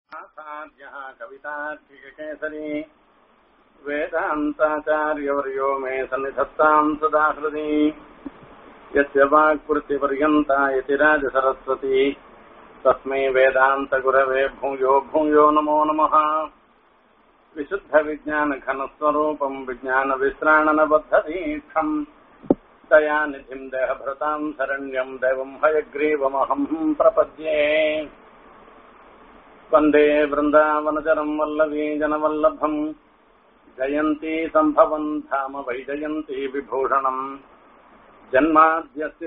आचार्यः कवितार्किककेसरी वेदान्ताचार्यवर्यो मे सन्निधत्ताम् सदा हृदि यस्य वाक्कृतिपर्यन्ता यतिराजसरस्वती तस्मै वेदान्तगुरवे भूयो भूयो नमो नमः विशुद्धविज्ञानघनस्वरूपम् विज्ञानविश्राणनबद्धदीक्षम् दयानिधिम् देहभृताम् शरण्यम् दैवम् हयग्रीवमहम् प्रपद्ये वन्दे वृन्दावनचरम् वल्लवी जनवल्लभम् जयन्ती सम्भवम् धाम वैजयन्ती विभूषणम् जन्माद्यस्य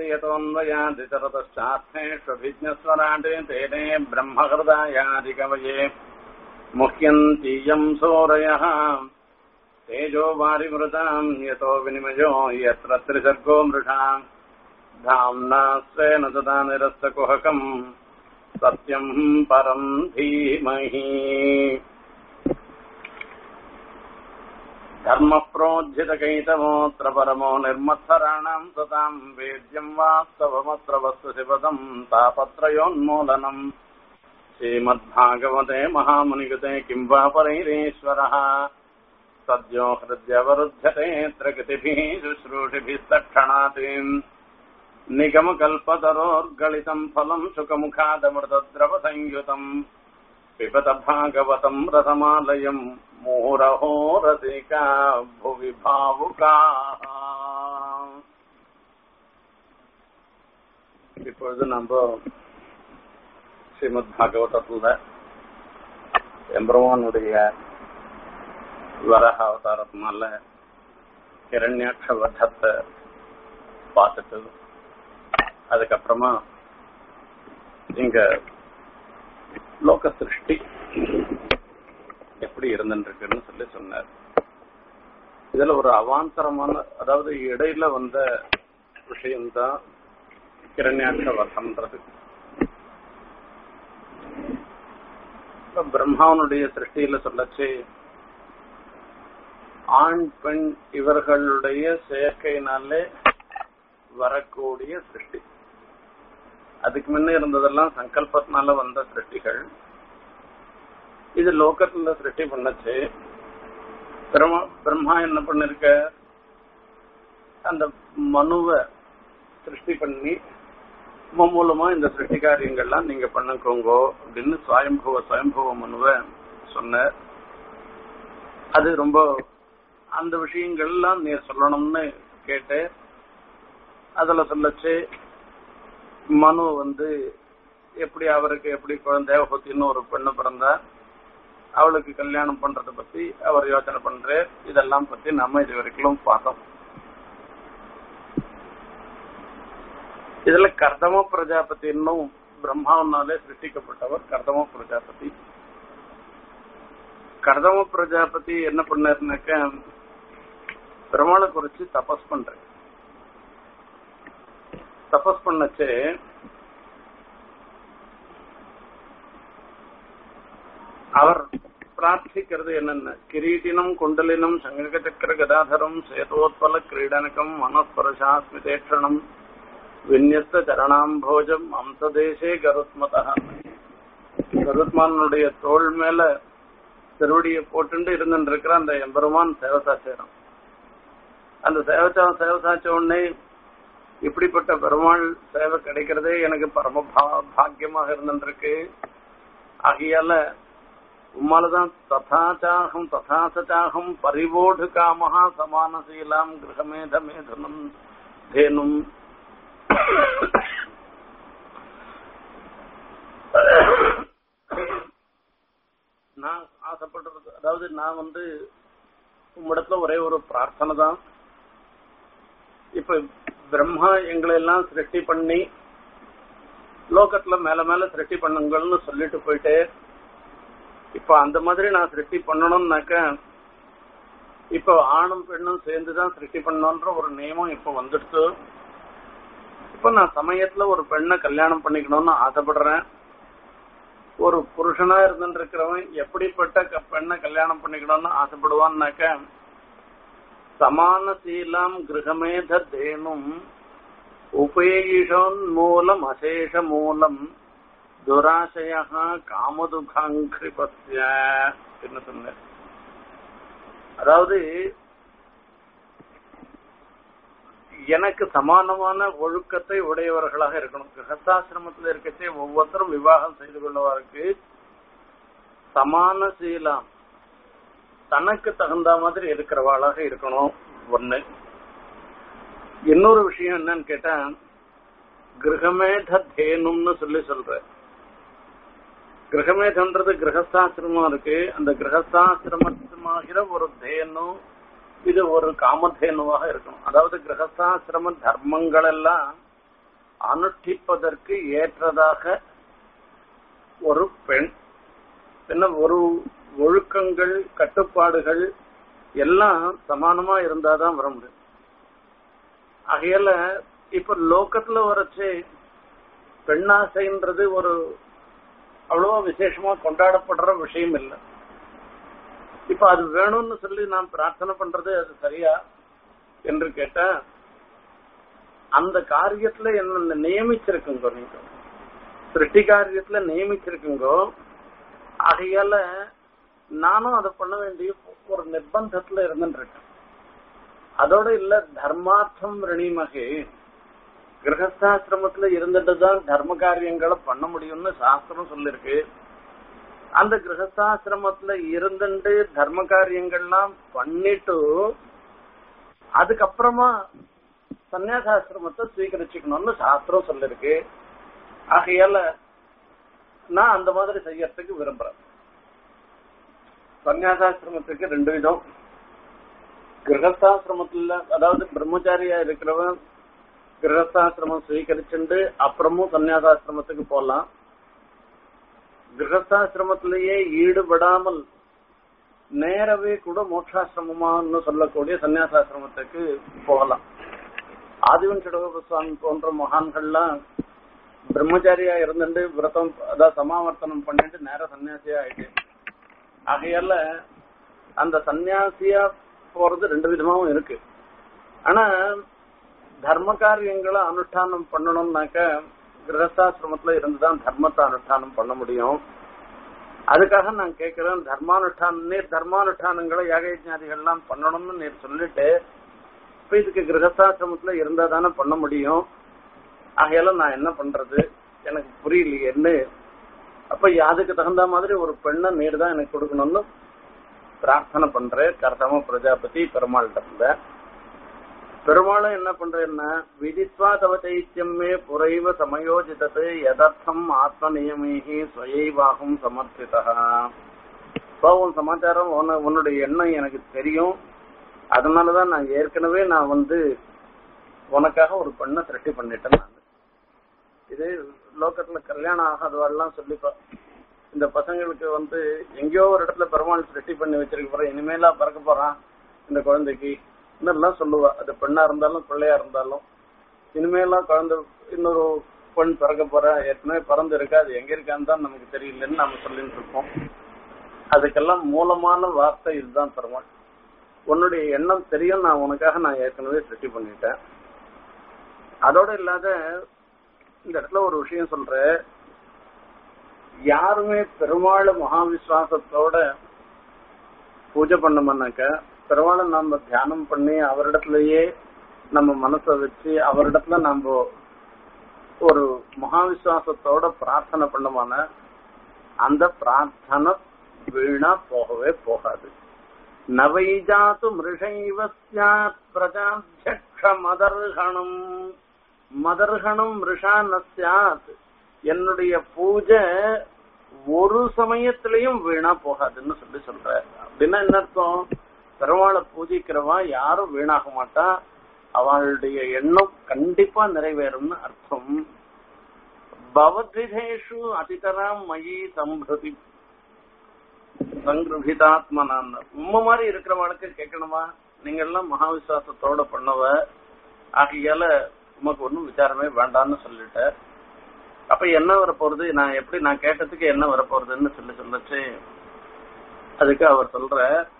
यतोऽन्वयादितरतश्चार्थेष्वभिज्ञस्वराटे तेने ब्रह्महृदायादिकवये मुह्यन्ति यम् सूरयः तेजो वारिमृताम् यतो विनिमयो यत्र त्रिसर्गो मृषा धाम्ना स्वेन सदा निरस्तकुहकम् सत्यम् परम् धीमहि धर्मप्रोज्झितकैतमोऽत्र परमो निर्मत्सराणाम् सताम् वेद्यम् वास्तवमत्र वस्तु शिवदम् तापत्रयोन्मूलनम् श्रीमद्भागवते महामुनिगते किम् वा परैरीश्वरः सद्यो हृद्यवरुध्यते प्रकृतिभिः शुश्रूषिभिस्तक्षणात् निगमकल्पतरोर्गलितम् फलम् सुखमुखादमृतद्रवसंयुतम् पिबत भागवतम् रसमालयम् मुहुरहो रसिका भुवि भावुकाः இப்பொழுது நம்ம ஸ்ரீமத் பாகவதத்துல எம்பெருமானுடைய வரக அவதாரத்தினால இரண்யாட்ச வதத்தை பார்த்துட்டு அதுக்கப்புறமா இங்க லோக சிருஷ்டி எப்படி இருந்துருக்குன்னு சொல்லி சொன்னார் இதுல ஒரு அவாந்தரமான அதாவது இடையில வந்த விஷயம்தான் கிரண்யாட்ச வதம்ன்றது பிரம்மாவனுடைய சிருஷ்டியில சொல்லச்சு ஆண் பெண் இவர்களுடைய செயற்கையினாலே வரக்கூடிய சிருஷ்டி அதுக்கு முன்ன இருந்ததெல்லாம் சங்கல்பத்தினால வந்த சிருஷ்டிகள் இது லோக்கத்துல சிருஷ்டி பண்ணச்சு பிரம்மா பிரம்மா என்ன பண்ணிருக்க அந்த மனுவை சிருஷ்டி பண்ணி மூலமா இந்த சிருஷ்டி காரியங்கள்லாம் நீங்க பண்ணுக்கோங்கோ அப்படின்னு சுவயம்புவ சுவயம்புவ மனுவை சொன்ன அது ரொம்ப அந்த விஷயங்கள்லாம் நீ சொல்லணும்னு கேட்டு அதுல சொல்லச்சு மனு வந்து எப்படி அவருக்கு எப்படி தேவபத்தின்னு ஒரு பெண்ணு பிறந்தா அவளுக்கு கல்யாணம் பண்றத பத்தி அவர் யோசனை பண்ற இதெல்லாம் பத்தி நம்ம இது வரைக்கும் பார்த்தோம் இதுல கர்தம பிரஜாபதி இன்னும் பிரம்மாவனாலே சிருஷ்டிக்கப்பட்டவர் கர்தம பிரஜாபதி கர்தம பிரஜாபதி என்ன பண்ணாருனாக்க பெருமாளை குறிச்சு தபஸ் பண்ற தபஸ் பண்ணச்சு அவர் பிரார்த்திக்கிறது என்னென்ன கிரீட்டினம் குண்டலினம் சங்கக சக்கர கதாதரம் சேதோத்பல கிரீடனகம் மனஸ்பரசாஸ்மிதேட்சணம் விநியஸ்த சரணாம்போஜம் அம்சதேசே கருத்மதா கருத்மானுடைய தோல் மேல திருவடியை போட்டுண்டு இருந்துட்டு இருக்கிற அந்த எம்பெருமான் சேவசாச்சேரம் அந்த சேவச்சா சேவசாச்ச உடனே இப்படிப்பட்ட பெருமாள் சேவை கிடைக்கிறதே எனக்கு பரம பாக்கியமாக இருந்துருக்கு ஆகையால உம்மாலதான் ததாச்சாகம் ததாசாகம் பரிவோடு காமஹா சமானசீலாம் கிரகமேத மேதனம் தேனும் நான் ஆசைப்படுறது அதாவது நான் வந்து உம்மிடத்துல ஒரே ஒரு பிரார்த்தனை தான் இப்ப பிரம்மா எங்களை எல்லாம் சிருஷ்டி பண்ணி லோகத்துல மேல மேல சிருஷ்டி பண்ணுங்கள்னு சொல்லிட்டு போயிட்டு இப்ப அந்த மாதிரி நான் சிருஷ்டி பண்ணணும்னாக்க இப்ப ஆணும் பெண்ணும் சேர்ந்துதான் சிருஷ்டி பண்ணணும்ன்ற ஒரு நியமம் இப்ப வந்துடுச்சு இப்ப நான் சமயத்துல ஒரு பெண்ணை கல்யாணம் பண்ணிக்கணும்னு ஆசைப்படுறேன் ஒரு புருஷனா இருந்துட்டு இருக்கிறவன் எப்படிப்பட்ட பெண்ணை கல்யாணம் பண்ணிக்கணும்னு ஆசைப்படுவான்னாக்க சமான சீலாம் கிரகமேத தேனும் உபேயிஷோன்மூலம் அசேஷ மூலம் துராசய காமதுகாங்கிருபஸ்ய என்ன சொன்ன அதாவது எனக்கு சமானமான ஒழுக்கத்தை உடையவர்களாக இருக்கணும் கிரகஸ்தாசிரமத்தில் இருக்கச்சே ஒவ்வொருத்தரும் விவாகம் செய்து கொள்ளவாருக்கு சமான சீலம் தனக்கு தகுந்த மாதிரி இருக்கிறவாளாக இருக்கணும் ஒண்ணு இன்னொரு விஷயம் என்னன்னு கேட்டா கிரகமேத தேனும்னு சொல்லி சொல்ற கிரகமேதன்றது கிரகஸ்தாசிரமம் இருக்கு அந்த கிரகஸ்தாசிரமமாகிற ஒரு தேனு இது ஒரு காமதேனுவாக இருக்கணும் அதாவது கிரகஸ்தாசிரம தர்மங்கள் எல்லாம் அனுஷ்டிப்பதற்கு ஏற்றதாக ஒரு பெண் என்ன ஒரு ஒழுக்கங்கள் கட்டுப்பாடுகள் எல்லாம் சமானமா இருந்தாதான் வர முடியும் ஆகையால இப்ப லோக்கத்துல வரச்சு பெண்ணாசைன்றது ஒரு அவ்வளவா விசேஷமா கொண்டாடப்படுற விஷயம் இல்லை இப்ப அது வேணும்னு சொல்லி நாம் பிரார்த்தனை பண்றது அது சரியா என்று கேட்டா அந்த காரியத்துல என்ன நியமிச்சிருக்குங்கோ நீங்க சிருஷ்டி காரியத்துல நியமிச்சிருக்குங்கோ ஆகையால நானும் அதை பண்ண வேண்டிய ஒரு நிர்பந்தத்துல இருந்துருக்கேன் அதோட இல்ல தர்மார்த்தம் ரணீமகே கிரகஸ்தாசிரமத்துல இருந்துட்டு தான் தர்ம காரியங்களை பண்ண முடியும்னு சாஸ்திரம் சொல்லிருக்கு அந்த கிரகஸ்தாசிரமத்துல இருந்துட்டு தர்ம காரியங்கள்லாம் பண்ணிட்டு அதுக்கப்புறமா சன்னியாசாசிரமத்தை ஸ்வீகரிச்சுக்கணும்னு சாஸ்திரம் சொல்லிருக்கு ஆகையால நான் அந்த மாதிரி செய்யறதுக்கு விரும்புறேன் சன்னியாசாசிரமத்துக்கு ரெண்டு விதம் கிரகஸ்தாசிரமத்துல அதாவது பிரம்மச்சாரியா இருக்கிறவன் கிரகஸ்தாசிரமம் ஸ்வீகரிச்சுண்டு அப்புறமும் சன்னியாசாசிரமத்துக்கு போலாம் கிரகஸ்தாசிரமத்திலேயே ஈடுபடாமல் நேரவே கூட மோட்சாசிரமமான்னு சொல்லக்கூடிய சன்னியாசாசிரமத்துக்கு போகலாம் ஆதிவன் சடகோப சுவாமி போன்ற மகான்கள்லாம் பிரம்மச்சாரியா இருந்துட்டு விரதம் அதாவது சமாவர்த்தனம் பண்ணிட்டு நேர சன்னியாசியா ஆயிட்டு ஆகையால அந்த சன்னியாசியா போறது ரெண்டு விதமாவும் இருக்கு ஆனா தர்ம காரியங்களை அனுஷ்டானம் பண்ணணும்னாக்க கிரகஸ்தாசிரமத்துல இருந்துதான் தர்மத்தை அனுஷ்டானம் பண்ண முடியும் அதுக்காக நான் கேட்கிறேன் தர்மானுஷ்டானம் நீர் தர்மானுஷ்டானங்களை யாகயஜாதிகள்லாம் பண்ணணும்னு நீர் சொல்லிட்டு இப்ப இதுக்கு கிரகஸ்தாசிரமத்துல இருந்தா தானே பண்ண முடியும் ஆகையால நான் என்ன பண்றது எனக்கு புரியலையேன்னு அப்ப அதுக்கு தகுந்த மாதிரி ஒரு பெண்ணை நீர் தான் எனக்கு கொடுக்கணும்னு பிரார்த்தனை பண்றேன் கர்தம பிரஜாபதி பெருமாள்கிட்ட பெருமாளும் என்ன பண்றேன்னா விதித்வா தவ தைத்தியமே புரைவ சமயோஜிதது எதர்த்தம் ஆத்ம நியமேகி ஸ்வயைவாகும் சமர்ப்பிதா இப்போ உன் சமாச்சாரம் உன்ன உன்னுடைய எண்ணம் எனக்கு தெரியும் அதனாலதான் நான் ஏற்கனவே நான் வந்து உனக்காக ஒரு பெண்ணை சிரட்டி பண்ணிட்டேன் நான் இது லோக்கத்துல கல்யாணம் ஆகாதவாள்லாம் சொல்லிப்பா இந்த பசங்களுக்கு வந்து எங்கேயோ ஒரு இடத்துல பெருமாள் சிருஷ்டி பண்ணி வச்சிருக்க போறேன் இனிமேலா பிறக்க போறான் இந்த குழந்தைக்கு இன்னெல்லாம் சொல்லுவா அது பெண்ணா இருந்தாலும் பிள்ளையா இருந்தாலும் இனிமேலாம் குழந்தை இன்னொரு பெண் பிறக்க போறா ஏற்கனவே பிறந்து இருக்கா அது எங்க இருக்கான்னு தான் நமக்கு தெரியலன்னு நம்ம சொல்லிட்டு இருக்கோம் அதுக்கெல்லாம் மூலமான வார்த்தை இதுதான் பெருமாள் உன்னுடைய எண்ணம் தெரியும் நான் உனக்காக நான் ஏற்கனவே சிருஷ்டி பண்ணிட்டேன் அதோட இல்லாத இந்த இடத்துல ஒரு விஷயம் சொல்றேன் யாருமே பெருமாள் மகாவிஸ்வாசத்தோட பூஜை பண்ணோம்னாக்க பெருமாளை நாம தியானம் பண்ணி அவரிடத்துலயே நம்ம மனசை வச்சு அவரிடத்துல நாம ஒரு மகாவிஸ்வாசத்தோட பிரார்த்தனை பண்ணோமான அந்த பிரார்த்தனை வீணா போகவே போகாது நவைஜாத்து மிருஷைவ பிரஜாத்தியக்ஷ மதர்கணம் மதர்கணம் மிருஷா நசியாத் என்னுடைய பூஜை ஒரு சமயத்திலையும் வீணா போகாதுன்னு சொல்லி சொல்ற அப்படின்னா என்ன அர்த்தம் பெருமாளை பூஜிக்கிறவா யாரும் வீணாக மாட்டா அவளுடைய எண்ணம் கண்டிப்பா நிறைவேறும்னு அர்த்தம் பவத்விதேஷு அதிதராம் மயி சம்பிரதி சங்கிரபிதாத்மனான் உம்ம மாதிரி இருக்கிறவளுக்கு கேட்கணுமா நீங்க எல்லாம் மகாவிசுவாசத்தோட பண்ணவ ஆகையால உமக்கு ஒன்றும் விசாரமே வேண்டாம்னு சொல்லிட்ட அப்ப என்ன வரப்போறது நான் எப்படி நான் கேட்டதுக்கு என்ன வரப்போறதுன்னு சொல்லி சொல்லிச்சு அதுக்கு அவர் சொல்ற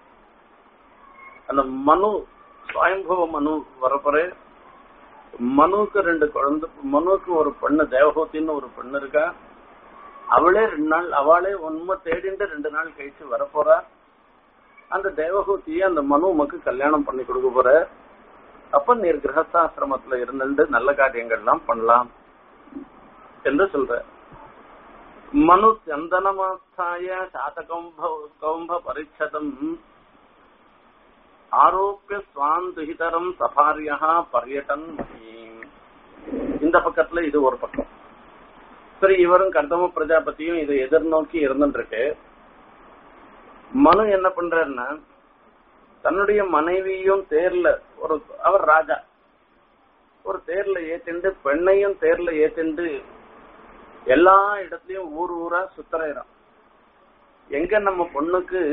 அந்த மனு சுவயம்புவ மனு வரப்போற மனுக்கு ரெண்டு குழந்தை மனுக்கு ஒரு பெண்ணு தேவகூத்தின்னு ஒரு பெண்ணு இருக்கா அவளே ரெண்டு நாள் அவளே உண்மை தேடிண்டு ரெண்டு நாள் கழிச்சு வரப்போறா அந்த தேவகூத்திய அந்த மனு உமக்கு கல்யாணம் பண்ணி கொடுக்க போற அப்ப நீர் கிரகஸ்தாசிரமத்துல இருந்துட்டு நல்ல காரியங்கள்லாம் பண்ணலாம் என்று சொல்ற மனு சந்தனமாஸ்தாய சாதகம்ப கௌம்ப பரிச்சதம் ஆரோப்பிய சுவாந்துஹிதரம் சபாரியா பர்யட்டன் மஹீம் இந்த பக்கத்துல இது ஒரு பக்கம் சரி இவரும் கர்தம பிரஜாபதியும் இதை எதிர்நோக்கி இருந்துட்டு இருக்கு மனு என்ன பண்றாருன்னா தன்னுடைய மனைவியும் தேர்ல ஒரு அவர் ராஜா ஒரு தேர்ல ஏத்திண்டு பெண்ணையும் தேர்ல ஏத்திண்டு எல்லா இடத்துலயும் ஊர் ஊரா சுத்தரைறான் எங்க நம்ம பொண்ணுக்கு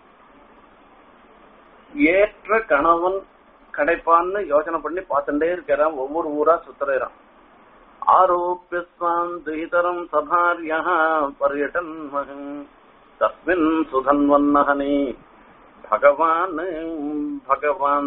ஏற்ற கணவன் கிடைப்பான்னு யோசனை பண்ணி பார்த்துட்டே இருக்கிறான் ஒவ்வொரு ஊரா சுத்தரைறான் ஆரோப்பியஸ்வான் துயிதரம் சபாரியா பர்யட்டன் மகன் தஸ்மின் சுதன்வன்னகனே பகவான் பகவான்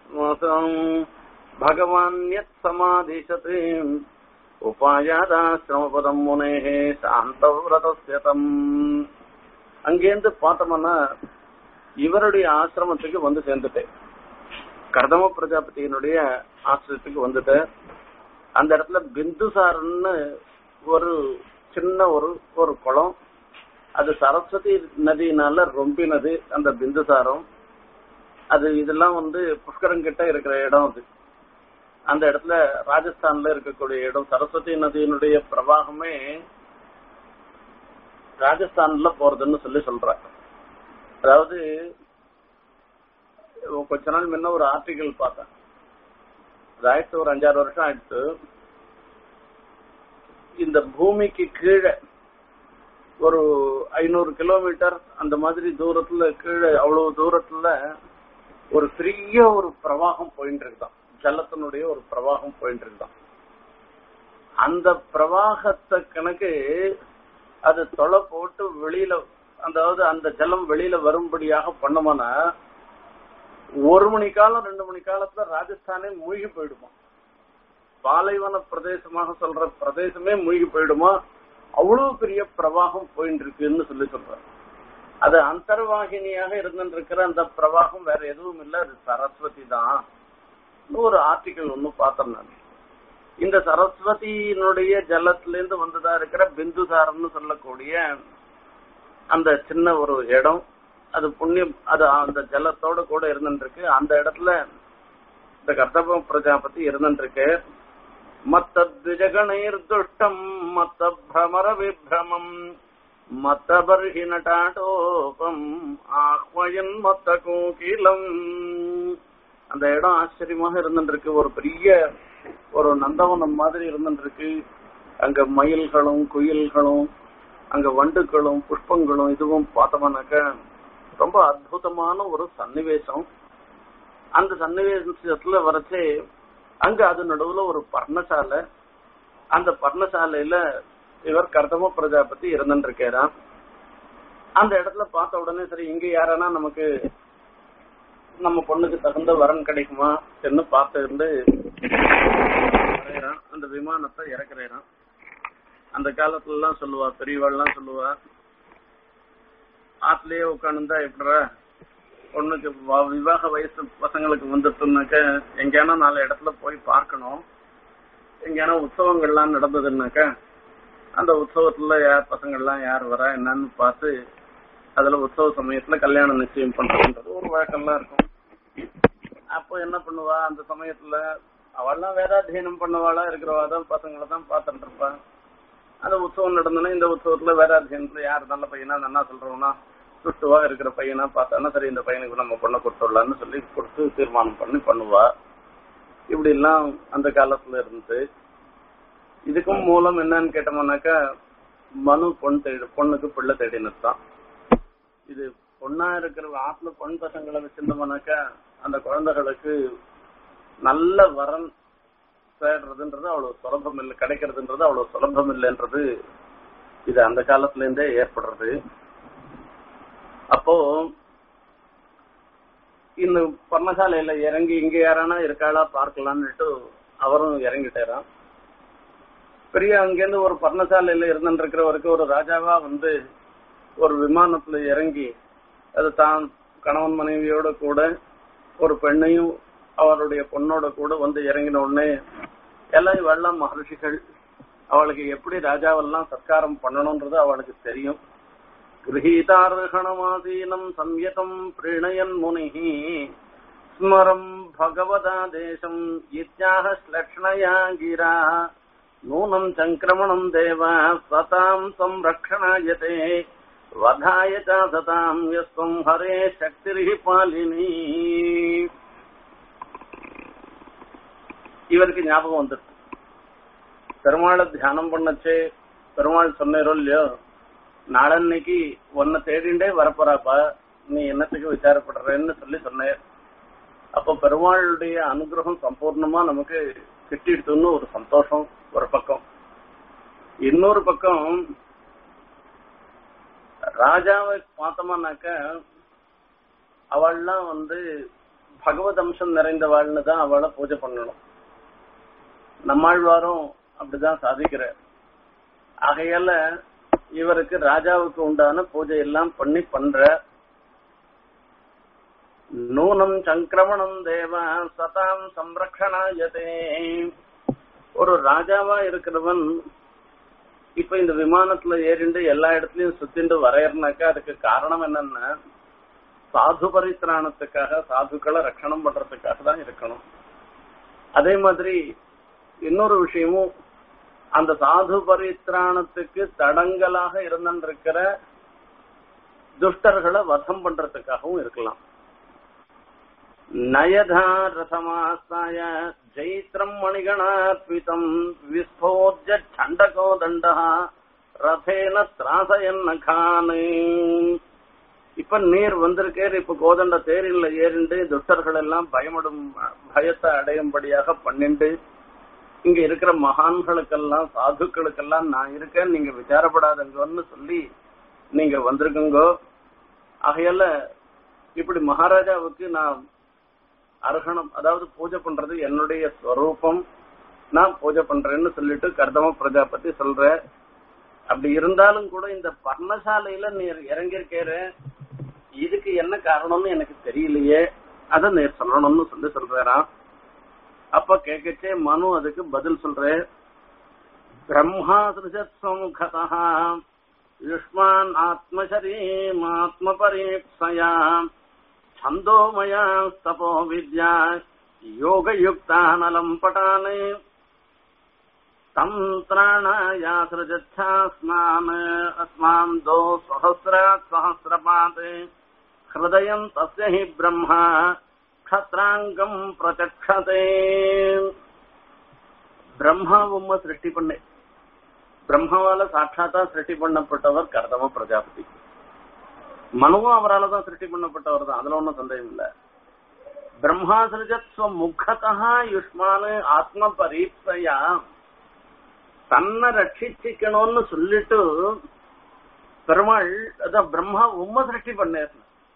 பகவான் யத் சமாதிசத் உபாயாதாசிரமபதம் முனேஹே சாந்தவிரதம் அங்கேருந்து பார்த்தோம்னா இவருடைய ஆசிரமத்துக்கு வந்து சேர்ந்துட்டேன் கர்தம பிரஜாபதியினுடைய ஆசிரமத்துக்கு வந்துட்டேன் அந்த இடத்துல பிந்துசாரன்னு ஒரு சின்ன ஒரு ஒரு குளம் அது சரஸ்வதி நதியினால ரொம்பினது அந்த பிந்துசாரம் அது இதெல்லாம் வந்து புஷ்கரம் கிட்ட இருக்கிற இடம் அது அந்த இடத்துல ராஜஸ்தான்ல இருக்கக்கூடிய இடம் சரஸ்வதி நதியினுடைய பிரவாகமே ராஜஸ்தான்ல போறதுன்னு சொல்லி சொல்ற அதாவது கொஞ்ச நாள் முன்ன ஒரு ஆர்டிகல் பார்த்தேன் ஆயிடுச்சு ஒரு அஞ்சாறு வருஷம் ஆயிடுச்சு இந்த பூமிக்கு கீழே ஒரு ஐநூறு கிலோமீட்டர் அந்த மாதிரி தூரத்துல கீழே அவ்வளவு தூரத்துல ஒரு பெரிய ஒரு பிரவாகம் போயிட்டு இருக்குதான் ஜலத்தினுடைய ஒரு பிரவாகம் போயிட்டு இருக்குதான் அந்த பிரவாகத்தை கணக்கு அது தொலை போட்டு வெளியில அதாவது அந்த ஜலம் வெளியில வரும்படியாக பண்ணோம்னா ஒரு மணி காலம் ரெண்டு மணி காலத்துல ராஜஸ்தானே மூழ்கி போயிடுமா பாலைவன பிரதேசமாக சொல்ற பிரதேசமே மூழ்கி போயிடுமா அவ்வளவு பெரிய பிரவாகம் போயிட்டு இருக்குன்னு சொல்லி சொல்ற அது அந்தர்வாகினியாக இருந்துருக்கிற அந்த பிரவாகம் வேற எதுவும் இல்ல அது சரஸ்வதி தான் ஒரு ஆர்டிக்கல் ஒண்ணு பார்த்தேன் நான் இந்த சரஸ்வதியினுடைய ஜலத்திலிருந்து வந்ததா இருக்கிற பிந்துசாரம்னு சொல்லக்கூடிய அந்த சின்ன ஒரு இடம் அது புண்ணியம் அது அந்த ஜலத்தோட கூட இருந்துருக்கு அந்த இடத்துல இந்த கர்த்தப பிரஜாபதி இருந்துருக்கு மத்த திஜகணைர் துஷ்டம் மத்த பிரமர விப்ரமம் மத்த பர்ஹி நட்டாட்டோபம் ஆஹ்வயன் மத்த கோகிலம் அந்த இடம் ஆச்சரியமாக இருந்துருக்கு ஒரு பெரிய ஒரு நந்தவனம் மாதிரி இருந்துருக்கு அங்க மயில்களும் குயில்களும் அங்க வண்டுகளும் புஷ்பங்களும் இதுவும் பார்த்தோம்னாக்க ரொம்ப அற்புதமான ஒரு சன்னிவேசம் அந்த சன்னிவேசத்துல வரச்சே அங்க அது நடுவுல ஒரு பர்ணசாலை அந்த பர்ணசாலையில இவர் கர்தம பிரஜாபதி இருந்துருக்காராம் அந்த இடத்துல பார்த்த உடனே சரி இங்க யாரானா நமக்கு நம்ம பொண்ணுக்கு தகுந்த வரன் கிடைக்குமா என்று பார்த்து இருந்து அந்த விமானத்தை இறக்குறான் அந்த காலத்துல எல்லாம் சொல்லுவா பெரியவாள்லாம் சொல்லுவா ஆத்துலயே உட்காந்துருந்தா எப்படிற பொண்ணுக்கு விவாக வயசு பசங்களுக்கு வந்துட்டுனாக்க எங்கேனா நாலு இடத்துல போய் பார்க்கணும் எங்கேனா உற்சவங்கள்லாம் நடந்ததுன்னாக்க அந்த உற்சவத்துல யார் பசங்கள்லாம் யார் வரா என்னன்னு பார்த்து அதுல உற்சவ சமயத்துல கல்யாணம் நிச்சயம் பண்றதுன்றது ஒரு வழக்கம்லாம் இருக்கும் அப்போ என்ன பண்ணுவா அந்த சமயத்துல அவள்லாம் வேதாத்தியனம் பண்ணவாளா இருக்கிறவா தான் பசங்களை தான் பார்த்துட்டு இருப்பா அந்த உற்சவம் நடந்தோன்னா இந்த உற்சவத்துல வேதாத்தியனத்துல யார் நல்ல பையனா நல்லா சொல்றவனா சுட்டுவா இருக்கிற பையனா பார்த்தானா சரி இந்த பையனுக்கு நம்ம பொண்ணை கொடுத்துடலாம்னு சொல்லி கொடுத்து தீர்மானம் பண்ணி பண்ணுவா இப்படி எல்லாம் அந்த காலத்துல இருந்து இதுக்கும் மூலம் என்னன்னு கேட்டோம்னாக்கா மனு பொண்ணு தேடி பொண்ணுக்கு பிள்ளை தேடினது தான் இது பொண்ணா இருக்கிற ஆத்துல பொன் பசங்களை வச்சிருந்தோம்னாக்கா அந்த குழந்தைகளுக்கு நல்ல வரன் தேடுறதுன்றது அவ்வளவு சுலபம் இல்லை கிடைக்கிறதுன்றது அவ்வளவு சுலபம் இல்லைன்றது இது அந்த காலத்துல இருந்தே ஏற்படுறது அப்போ இந்த பர்ணசாலையில இறங்கி இங்க யாரானா இருக்காளா பார்க்கலான்னுட்டு அவரும் இறங்கிட்டாராம் பெரிய அங்கேருந்து ஒரு பர்ணசாலையில இருந்துட்டு இருக்கிறவருக்கு ஒரு ராஜாவா வந்து ஒரு விமானத்துல இறங்கி அது தான் கணவன் மனைவியோட கூட ஒரு பெண்ணையும் அவருடைய பொண்ணோட கூட வந்து இறங்கின உடனே எல்லாம் வெள்ளம் மகர்ஷிகள் அவளுக்கு எப்படி ராஜாவெல்லாம் சத்காரம் பண்ணணும்ன்றது அவளுக்கு தெரியும் गृहीतार्हणमासीनम् संयतम् प्रीणयन् मुनिः स्मरम् भगवदादेशम् इत्याह श्लक्ष्णया गिरा नूनम् सङ्क्रमणम् देव सताम् संरक्षणायते वधाय च सताम् यस्त्वम् हरे शक्तिर्हि पालिनी இவருக்கு ஞாபகம் வந்துட்டு பெருமாளை தியானம் பண்ணச்சே பெருமாள் சொன்னேரோ இல்லையோ நாளன்னைக்கு உன்னை தேடிண்டே வரப்போறாப்பா நீ என்னத்துக்கு விசாரப்படுறன்னு சொல்லி சொன்னேன் அப்போ பெருமாளுடைய அனுகிரகம் சம்பூர்ணமா நமக்கு கிட்டிடுத்துன்னு ஒரு சந்தோஷம் ஒரு பக்கம் இன்னொரு பக்கம் ராஜாவை பார்த்தோம்னாக்க அவள்லாம் வந்து பகவத் அம்சம் நிறைந்தவாள்னு தான் அவளை பூஜை பண்ணணும் நம்மாழ்வாரும் அப்படிதான் சாதிக்கிற ஆகையால இவருக்கு ராஜாவுக்கு உண்டான பூஜை எல்லாம் பண்ணி பண்ற நூனம் சங்கிரமணம் தேவ சதாம் சம்ரக்ஷணாயதே ஒரு ராஜாவா இருக்கிறவன் இப்ப இந்த விமானத்துல ஏறிண்டு எல்லா இடத்துலயும் சுத்திண்டு வரையறனாக்கா அதுக்கு காரணம் என்னன்னா சாது பரித்திராணத்துக்காக சாதுக்களை ரட்சணம் பண்றதுக்காக தான் இருக்கணும் அதே மாதிரி இன்னொரு விஷயமும் அந்த சாது பரித்திராணத்துக்கு தடங்கலாக இருந்திருக்கிற துஷ்டர்களை வதம் பண்றதுக்காகவும் இருக்கலாம் நயதா ரசமாஸ்தாய ஜெயித்ரம் மணிகணார்பிதம் விஸ்போஜ சண்டகோ தண்டா ரதேன திராசயன்ன கானு இப்ப நீர் வந்திருக்கேர் இப்ப கோதண்ட தேரில் ஏறிண்டு துஷ்டர்கள் எல்லாம் பயமடும் பயத்தை அடையும்படியாக பன்னிண்டு இங்க இருக்கிற மகான்களுக்கெல்லாம் சாதுக்களுக்கெல்லாம் நான் இருக்கேன் நீங்க விசாரப்படாதங்கன்னு சொல்லி நீங்க வந்திருக்குங்கோ ஆகையால இப்படி மகாராஜாவுக்கு நான் அர்ஹணம் அதாவது பூஜை பண்றது என்னுடைய ஸ்வரூபம் நான் பூஜை பண்றேன்னு சொல்லிட்டு கர்தம பிரஜாபதி சொல்ற அப்படி இருந்தாலும் கூட இந்த பர்ணசாலையில நீர் இறங்கியிருக்கிற இதுக்கு என்ன காரணம்னு எனக்கு தெரியலையே அத நீர் சொல்லணும்னு சொல்லி சொல்றாராம் அப்ப கேட்கச்சே மனு அதுக்கு பதில் சொல்றேன் பிரம்மா திருஷத்வமுகதா யுஷ்மான் ஆத்மசரீம் ஆத்ம பரீப்சயா छन्दोमया तपो विद्या योगयुक्तानलम् पटान् तन्त्राणायासृजच्छास्मान् अस्मान् दो सहस्रात् सहस्रपात् हृदयम् तस्य हि ब्रह्मा க்ஷத்ராங்கம் பிரச்சக்ஷதே பிரம்மா உம்ம சிருஷ்டி பண்ணே பிரம்மாவால சாட்சாத்தா சிருஷ்டி பண்ணப்பட்டவர் கர்தம பிரஜாபதி மனுவும் அவரால் தான் சிருஷ்டி பண்ணப்பட்டவர் தான் அதுல ஒன்றும் சந்தேகம் இல்ல பிரம்மா சிருஜத் முகத்தா யுஷ்மானு ஆத்ம பரீப்சையா தன்னை ரட்சிச்சிக்கணும்னு சொல்லிட்டு பெருமாள் அதான் பிரம்மா உம்ம சிருஷ்டி பண்ணார்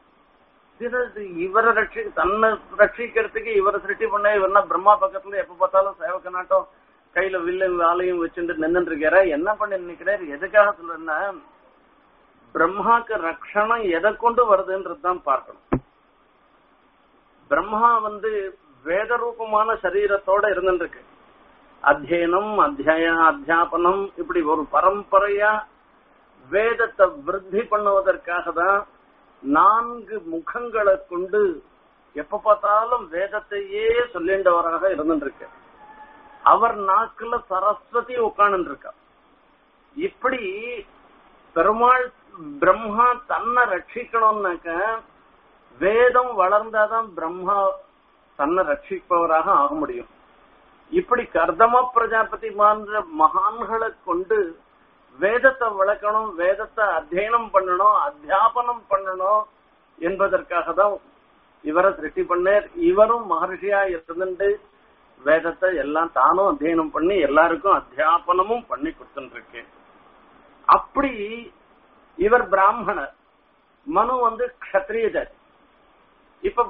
இவரை ரட்சி தன்னை ரட்சிக்கிறதுக்கு இவரை சிருஷ்டி பண்ண இவர்னா பிரம்மா பக்கத்துல எப்ப பார்த்தாலும் சேவக்க நாட்டம் கையில வில்லும் வாளையும் வச்சுட்டு நின்றுட்டு இருக்கிற என்ன பண்ணி நினைக்கிறார் எதுக்காக சொல்றேன்னா பிரம்மாக்கு ரக்ஷணம் எதை கொண்டு வருதுன்றது தான் பார்க்கணும் பிரம்மா வந்து வேத ரூபமான சரீரத்தோட இருந்துருக்கு அத்தியனம் அத்தியாய அத்தியாபனம் இப்படி ஒரு பரம்பரையா வேதத்தை விருத்தி பண்ணுவதற்காக தான் நான்கு முகங்களை கொண்டு எப்ப பார்த்தாலும் வேதத்தையே சொல்லின்றவராக இருந்துருக்கு அவர் நாக்குல சரஸ்வதி உட்கார்ந்து இருக்கா இப்படி பெருமாள் பிரம்மா தன்னை ரட்சிக்கணும்னாக்க வேதம் வளர்ந்தாதான் பிரம்மா தன்னை ரட்சிப்பவராக ஆக முடியும் இப்படி கர்தம பிரஜாபதி மான்ற மகான்களை கொண்டு வேதத்தை வளர்க்கணும் வேதத்தை அத்தியனம் பண்ணணும் அத்தியாபனம் பண்ணணும் என்பதற்காக தான் இவரை சிருஷ்டி பண்ணார் இவரும் மகர்ஷியா இருந்துட்டு வேதத்தை எல்லாம் தானும் அத்தியனம் பண்ணி எல்லாருக்கும் அத்தியாபனமும் பண்ணி கொடுத்துருக்கு அப்படி இவர் பிராமணர் மனு வந்து கத்திரிய ஜாதி இப்ப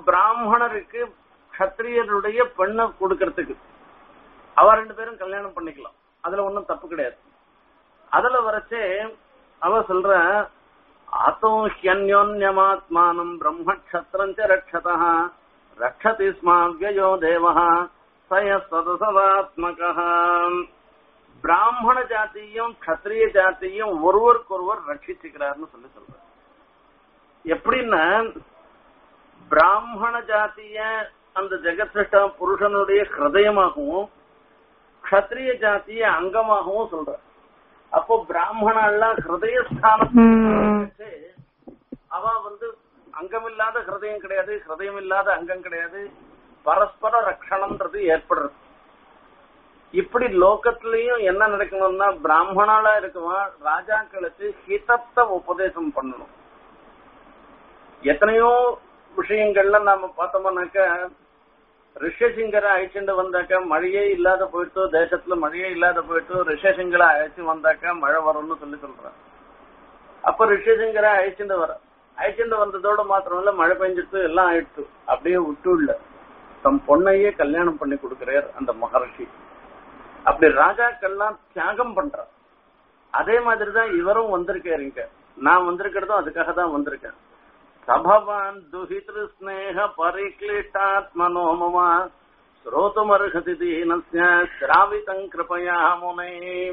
பிராமணருக்கு கத்திரியருடைய பெண்ணை கொடுக்கறதுக்கு அவ ரெண்டு பேரும் கல்யாணம் பண்ணிக்கலாம் அதுல ஒண்ணும் தப்பு கிடையாது அதுல வரைச்சே அவ சொல்ற ஆத்தோ ஹியன்யோன்யமாத்மானம் பிரம்மக்ஷத்திரஞ்ச ரக்ஷதா ரக்ஷதி ஸ்மாவ்யயோ தேவः சய சதசதாத்மக பிராமண ஜாத்தியும் கத்திரிய ஜாத்தியும் ஒருவருக்கொருவர் ரட்சிச்சுக்கிறார்னு சொல்லி சொல்ற எப்படின்னா பிராமண ஜாத்திய அந்த ஜெகத்ருஷ்ட புருஷனுடைய ஹிருதயமாகவும் கத்திரிய ஜாத்திய அங்கமாகவும் சொல்ற அப்போ பிராமணெல்லாம் ஹிருதயஸ்தானம் வச்சு அவ வந்து அங்கமில்லாத ஹிருதயம் கிடையாது ஹிருதயம் இல்லாத அங்கம் கிடையாது பரஸ்பர ரக்ஷணம்ன்றது ஏற்படுறது இப்படி லோகத்திலயும் என்ன நடக்கணும்னா பிராமணாலா இருக்குவன் ராஜாக்களுக்கு ஹிதத்தை உபதேசம் பண்ணணும் எத்தனையோ விஷயங்கள்ல நாம பார்த்தோம்னாக்க ரிஷசிங்கரை அழைச்சிட்டு வந்தாக்க மழையே இல்லாத போயிட்டு தேசத்துல மழையே இல்லாத போயிட்டு ரிஷசிங்கரை அழைச்சு வந்தாக்க மழை வரும்னு சொல்லி சொல்றான் அப்ப ரிஷசிங்கரை அழைச்சிட்டு வர அழைச்சிட்டு வந்ததோட மாத்திரம் இல்ல மழை பெஞ்சிட்டு எல்லாம் ஆயிடுச்சு அப்படியே விட்டு இல்ல தம் பொண்ணையே கல்யாணம் பண்ணி கொடுக்கிறார் அந்த மகர்ஷி அப்படி ராஜாக்கள்லாம் தியாகம் பண்றார் அதே மாதிரிதான் இவரும் வந்திருக்காருங்க நான் வந்திருக்கிறதும் அதுக்காக தான் வந்திருக்கேன் சபவான் துஹித்ரு ஸ்னேக பரிக்ளிஷ்டாத்மனோ மம ஸ்ரோதுமர்ஹதி தீனஸ்ய சிராவிதங் கிருபயா முனை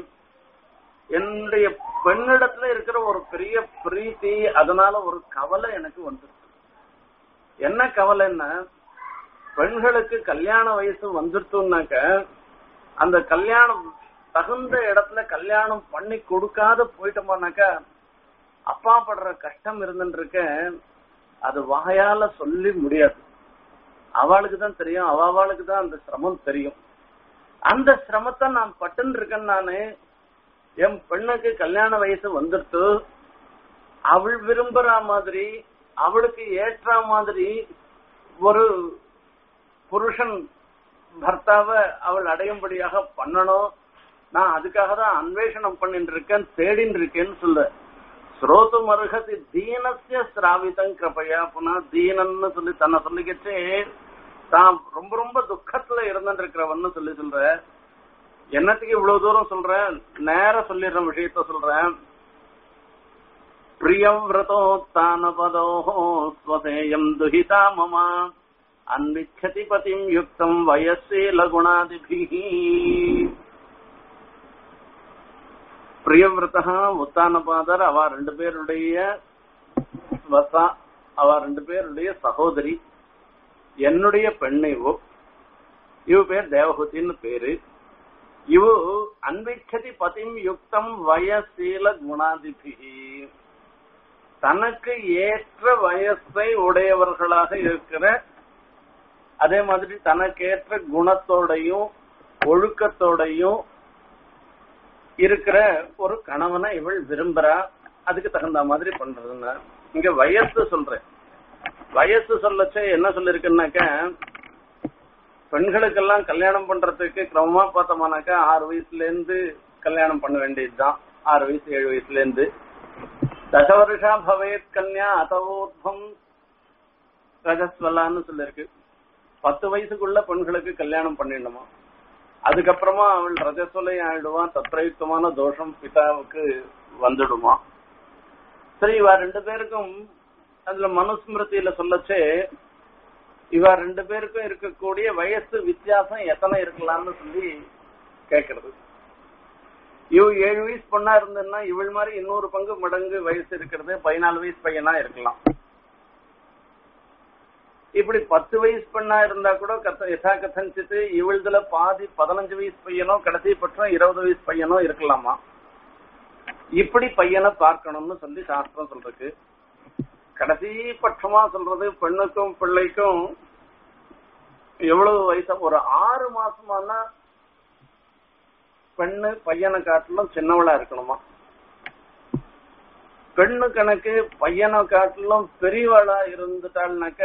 என்னுடைய பெண்ணிடத்துல இருக்கிற ஒரு பெரிய பிரீத்தி அதனால ஒரு கவலை எனக்கு வந்துருக்கு என்ன கவலைன்னா பெண்களுக்கு கல்யாண வயசு வந்துருத்துனாக்க அந்த கல்யாணம் தகுந்த இடத்துல கல்யாணம் பண்ணி கொடுக்காத போயிட்டோமானாக்க அப்பா படுற கஷ்டம் இருந்துருக்கு அது வாயால சொல்லி முடியாது அவளுக்கு தான் தெரியும் அவ அவளுக்கு தான் அந்த சிரமம் தெரியும் அந்த சிரமத்தை நான் பட்டுன்னு இருக்கேன் நானு என் பெண்ணுக்கு கல்யாண வயசு வந்துட்டு அவள் விரும்புற மாதிரி அவளுக்கு ஏற்ற மாதிரி ஒரு புருஷன் பர்த்தாவை அவள் அடையும்படியாக பண்ணணும் நான் அதுக்காக தான் அன்வேஷனம் பண்ணிட்டு இருக்கேன் தேடின்னு இருக்கேன்னு சொல்ல ஸ்ரோத்து மருகதி தீனசிய ஸ்ராவிதம் கிருபையா புனா தீனன்னு சொல்லி தன்னை சொல்லிக்கிச்சு தான் ரொம்ப ரொம்ப துக்கத்துல இருந்துட்டு இருக்கிறவன்னு சொல்லி சொல்ற என்னத்துக்கு இவ்வளவு தூரம் சொல்றேன் நேர சொல்லிடுற விஷயத்த சொல்றேன் பிரியவிரதோத்தான பதோ ஸ்வசேயம் துஹிதா மமா அன்விச்சதி பதிம் யுக்தம் வயசேல குணாதிபிஹி பிரியவிரதா உத்தானபாதர் அவ ரெண்டு பேருடைய வசா அவ ரெண்டு பேருடைய சகோதரி என்னுடைய பெண்ணை இவ இவ பேர் தேவகுத்தின்னு பேரு இவ அன்விச்சதி பதிம் யுக்தம் வயசீல குணாதிபிகி தனக்கு ஏற்ற வயசை உடையவர்களாக இருக்கிற அதே மாதிரி தனக்கேற்ற குணத்தோடையும் ஒழுக்கத்தோடையும் இருக்கிற ஒரு கணவனை இவள் விரும்புறா அதுக்கு தகுந்த மாதிரி பண்றதுங்க இங்க வயசு சொல்றேன் வயசு சொல்லச்சே என்ன சொல்லிருக்குன்னாக்க பெண்களுக்கெல்லாம் கல்யாணம் பண்றதுக்கு கிரமமா பார்த்தோம்னாக்கா ஆறு வயசுல இருந்து கல்யாணம் பண்ண வேண்டியதுதான் ஆறு வயசு ஏழு வயசுல இருந்து தசவருஷா பவேத் கன்யா அதவோத்வம் ரஜஸ்வலான்னு சொல்லிருக்கு பத்து வயசுக்குள்ள பெண்களுக்கு கல்யாணம் பண்ணிடணுமா அதுக்கப்புறமா அவள் ரஜஸ்வலை ஆயிடுவான் தத்ரயுக்தமான தோஷம் பிதாவுக்கு வந்துடுமா சரி இவ ரெண்டு பேருக்கும் அதுல மனுஸ்மிருதியில சொல்லச்சே இவ ரெண்டு பேருக்கும் இருக்கக்கூடிய வயசு வித்தியாசம் எத்தனை இருக்கலாம்னு சொல்லி கேக்குறது இவ ஏழு வயசு பொண்ணா இருந்ததுன்னா இவள் மாதிரி இன்னொரு பங்கு மடங்கு வயசு இருக்கிறது பதினாலு வயசு பையனா இருக்கலாம் இப்படி பத்து வயசு பெண்ணா இருந்தா கூட கத்த யதா கதஞ்சித்து இவள்துல பாதி பதினஞ்சு வயசு பையனோ கடைசி பட்சம் இருபது வயசு பையனோ இருக்கலாமா இப்படி பையனை பார்க்கணும்னு சொல்லி சாஸ்திரம் சொல்றது கடைசி பட்சமா சொல்றது பெண்ணுக்கும் பிள்ளைக்கும் எவ்வளவு வயசு ஒரு ஆறு மாசமானா பெண்ணு பையனை காட்டிலும் சின்னவளா இருக்கணுமா பெண்ணு கணக்கு பையனை காட்டிலும் பெரியவளா இருந்துட்டாள்னாக்க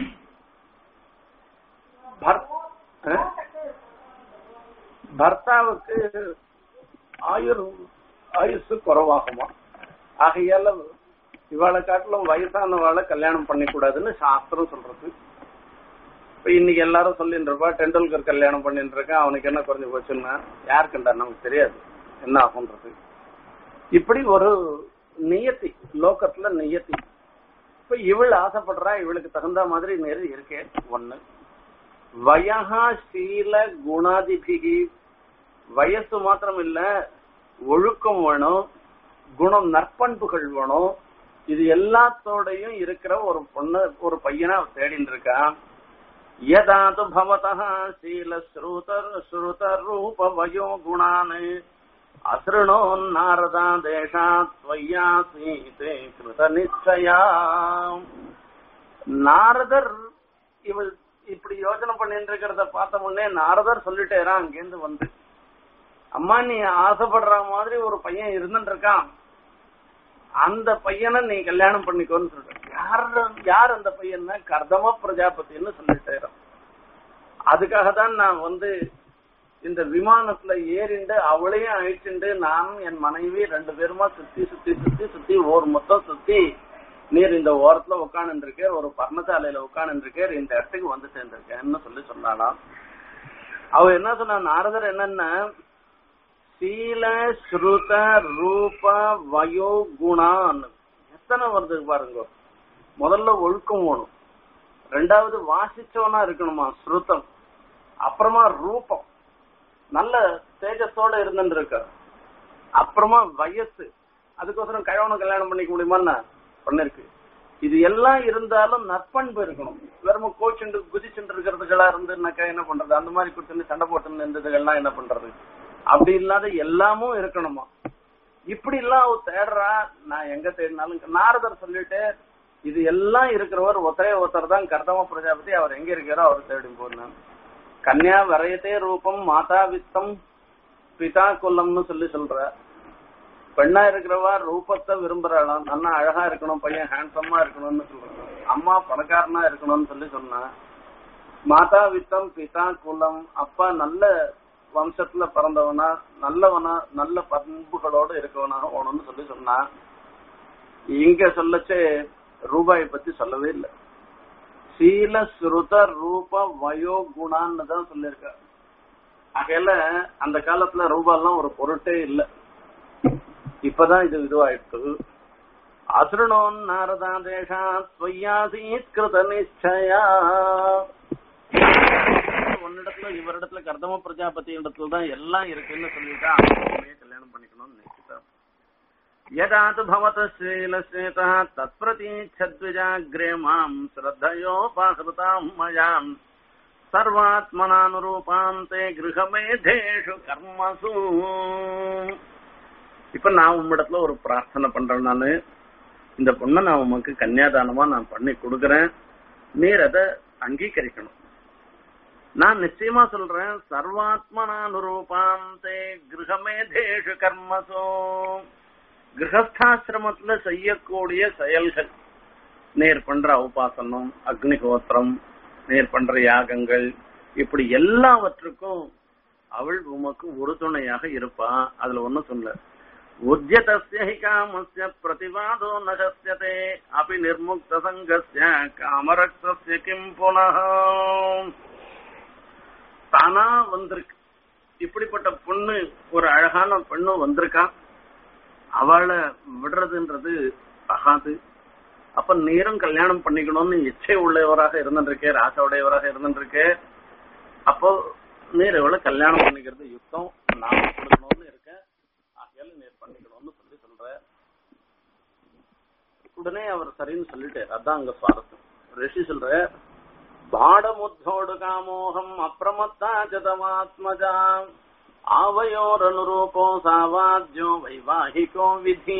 பர்த்தாவுக்கு ஆயுர் ஆயுசு குறவாகுமா ஆகையால இவாளை காட்டிலும் வயசானவாளை கல்யாணம் பண்ணிக்கூடாதுன்னு சாஸ்திரம் சொல்றது இப்ப இன்னைக்கு எல்லாரும் சொல்லிட்டு இருப்பா டெண்டுல்கர் கல்யாணம் பண்ணிட்டு இருக்கான் அவனுக்கு என்ன குறைஞ்சு போச்சுன்னா யாருக்குண்டா நமக்கு தெரியாது என்ன ஆகுன்றது இப்படி ஒரு நியத்தி லோகத்துல நியத்தி இப்ப இவள் ஆசைப்படுறா இவளுக்கு தகுந்த மாதிரி நெறி இருக்கே ஒண்ணு வயகா சீல குணாதிபிகி வயசு மாத்திரம் இல்ல ஒழுக்கம் வேணும் குணம் நற்பண்புகள் வேணும் இது எல்லாத்தோடையும் இருக்கிற ஒரு பொண்ணு ஒரு பையனை அவ தேடின்னு இருக்கான் யதாது பவதः சீல ஸ்ருதர் ஸ்ருதர் ரூப வயோ குணான் அசృணோன் நாரதா தேசாத் त्वय्यासीते கிருத நிச்சயா நாரதர் இவள் இப்படி யோசனை பண்ணிட்டு இருக்கிறத பார்த்த உடனே நாரதர் சொல்லிட்டேரா அங்கேருந்து வந்து அம்மா நீ ஆசைப்படுற மாதிரி ஒரு பையன் இருந்துட்டு இருக்கான் அந்த பையனை நீ கல்யாணம் பண்ணிக்கோன்னு சொல்லிட்டு யார் யார் அந்த பையன்னா கர்தம பிரஜாபதினு சொல்லிட்டேன் அதுக்காக தான் நான் வந்து இந்த விமானத்துல ஏறிண்டு அவளையும் அழிச்சுண்டு நானும் என் மனைவி ரெண்டு பேருமா சுத்தி சுத்தி சுத்தி சுத்தி ஓர் மொத்தம் சுத்தி நீர் இந்த ஓரத்துல உட்காந்து இருக்கேன் ஒரு பர்ணசாலையில உட்காந்து இருக்கேன் இந்த இடத்துக்கு வந்து சேர்ந்திருக்கேன்னு சொல்லி சொன்னாலாம் அவ என்ன சொன்னா நாரதர் என்னன்னா சீல ஸ்ருத ரூப வயோ குணான் எத்தனை வருது பாருங்க முதல்ல ஒழுக்கம் வேணும் ரெண்டாவது வாசிச்சவனா இருக்கணுமா ஸ்ருதம் அப்புறமா ரூபம் நல்ல தேஜஸோட இருந்துட்டு இருக்க அப்புறமா வயசு அதுக்கோசரம் கழவனை கல்யாணம் பண்ணிக்க முடியுமா பண்ணிருக்கு இது எல்லாம் இருந்தாலும் நற்பண்பு இருக்கணும் வெறும் கோச்சுண்டு குதிச்சுட்டு இருக்கிறதுகளா இருந்துனாக்கா என்ன பண்றது அந்த மாதிரி குடிச்சுட்டு சண்டை போட்டு இருந்ததுகள்லாம் என்ன பண்றது அப்படி இல்லாத எல்லாமும் இருக்கணுமா இப்படி எல்லாம் அவ தேடுறா நான் எங்க தேடினாலும் நாரதர் சொல்லிட்டு இது எல்லாம் இருக்கிறவர் ஒத்தரே ஒருத்தர் தான் கர்தம பிரஜாபதி அவர் எங்க இருக்கிறோ அவர் தேடி போனான் கன்யா வரையத்தே ரூபம் மாதா வித்தம் பிதா குலம்னு சொல்லி சொல்ற பெண்ணா இருக்கிறவா ரூபத்தை விரும்புறாளாம் நல்லா அழகா இருக்கணும் பையன் ஹேண்ட்ஸமா இருக்கணும்னு சொல்றாங்க அம்மா பணக்காரனா இருக்கணும்னு சொல்லி சொன்னா மாதா வித்தம் பிதா குலம் அப்பா நல்ல வம்சத்துல பிறந்தவனா நல்லவனா நல்ல பண்புகளோட இருக்கவனா போகணும்னு சொல்லி சொன்னா இங்க சொல்லச்சே ரூபாயை பத்தி சொல்லவே இல்லை சீல ஸ்ருத ரூப வயோ குணான்னு தான் சொல்லியிருக்க ஆகையில அந்த காலத்துல ரூபாலாம் ஒரு பொருட்டே இல்ல இப்பதான் இது இதுவாயிட்டு அசுரணோன் நாரதா தேசா ஸ்வயாசீத் கிருத நிச்சயா உன்னிடத்துல இவரிடத்துல கர்தம பிரஜாபதி இடத்துல தான் எல்லாம் இருக்குன்னு சொல்லிட்டு அவனையே கல்யாணம் பண்ணிக்கணும்னு நினைச்சுட்டான் यदातु भवतः श्रीलश्रेतः तत्प्रतीच्छद्विजाग्रे माम् श्रद्धयोपाहृताम् मयाम् சர்வாத்மனானுரூபாம் தே கிரகமேதேஷு கர்மசு இப்ப நான் உம்மிடத்துல ஒரு பிரார்த்தனை பண்றேன் நானு இந்த பொண்ணை நான் உமக்கு கன்னியாதானமா நான் பண்ணி கொடுக்கறேன் நீர் அதை அங்கீகரிக்கணும் நான் நிச்சயமா சொல்றேன் சர்வாத்மனானுரூபாம் தே கிரகமேதேஷு கர்மசோ கிரகஸ்தாசிரமத்துல செய்யக்கூடிய செயல்கள் நேர் பண்ற உபாசனம் அக்னிஹோத்திரம் நேர் பண்ற யாகங்கள் இப்படி எல்லாவற்றுக்கும் அவள் உமக்கு உறுதுணையாக இருப்பா அதுல ஒண்ணும் சொல்ல உத்தியதஸ்ய ஹி காமஸ்ய பிரதிவாதோ நகஸ்யதே அபி நிர்முக்த சங்கஸ்ய காமரக்தஸ்ய கிம் புனः தானா வந்திருக்கு இப்படிப்பட்ட பொண்ணு ஒரு அழகான பெண்ணு வந்திருக்கா அவளை விடுறதுன்றது ஆகாது அப்ப நீரும் கல்யாணம் பண்ணிக்கணும்னு இச்சை உள்ளவராக இருந்துருக்கே ராச உடையவராக இருந்துருக்கே அப்போ நீர் இவளை கல்யாணம் பண்ணிக்கிறது யுத்தம் நான் கொடுக்கணும்னு இருக்கேன் ஆகையால நீர் பண்ணிக்கணும்னு சொல்லி சொல்ற உடனே அவர் சரின்னு சொல்லிட்டார் அதான் அங்க சுவாரஸ்யம் ரிஷி சொல்ற பாடமுத்தோடு காமோகம் அப்பிரமத்தா ஜதமாத்மஜா ஆவையோரனுரூபோ சாவாத்யோ வைவாகிகோ விதி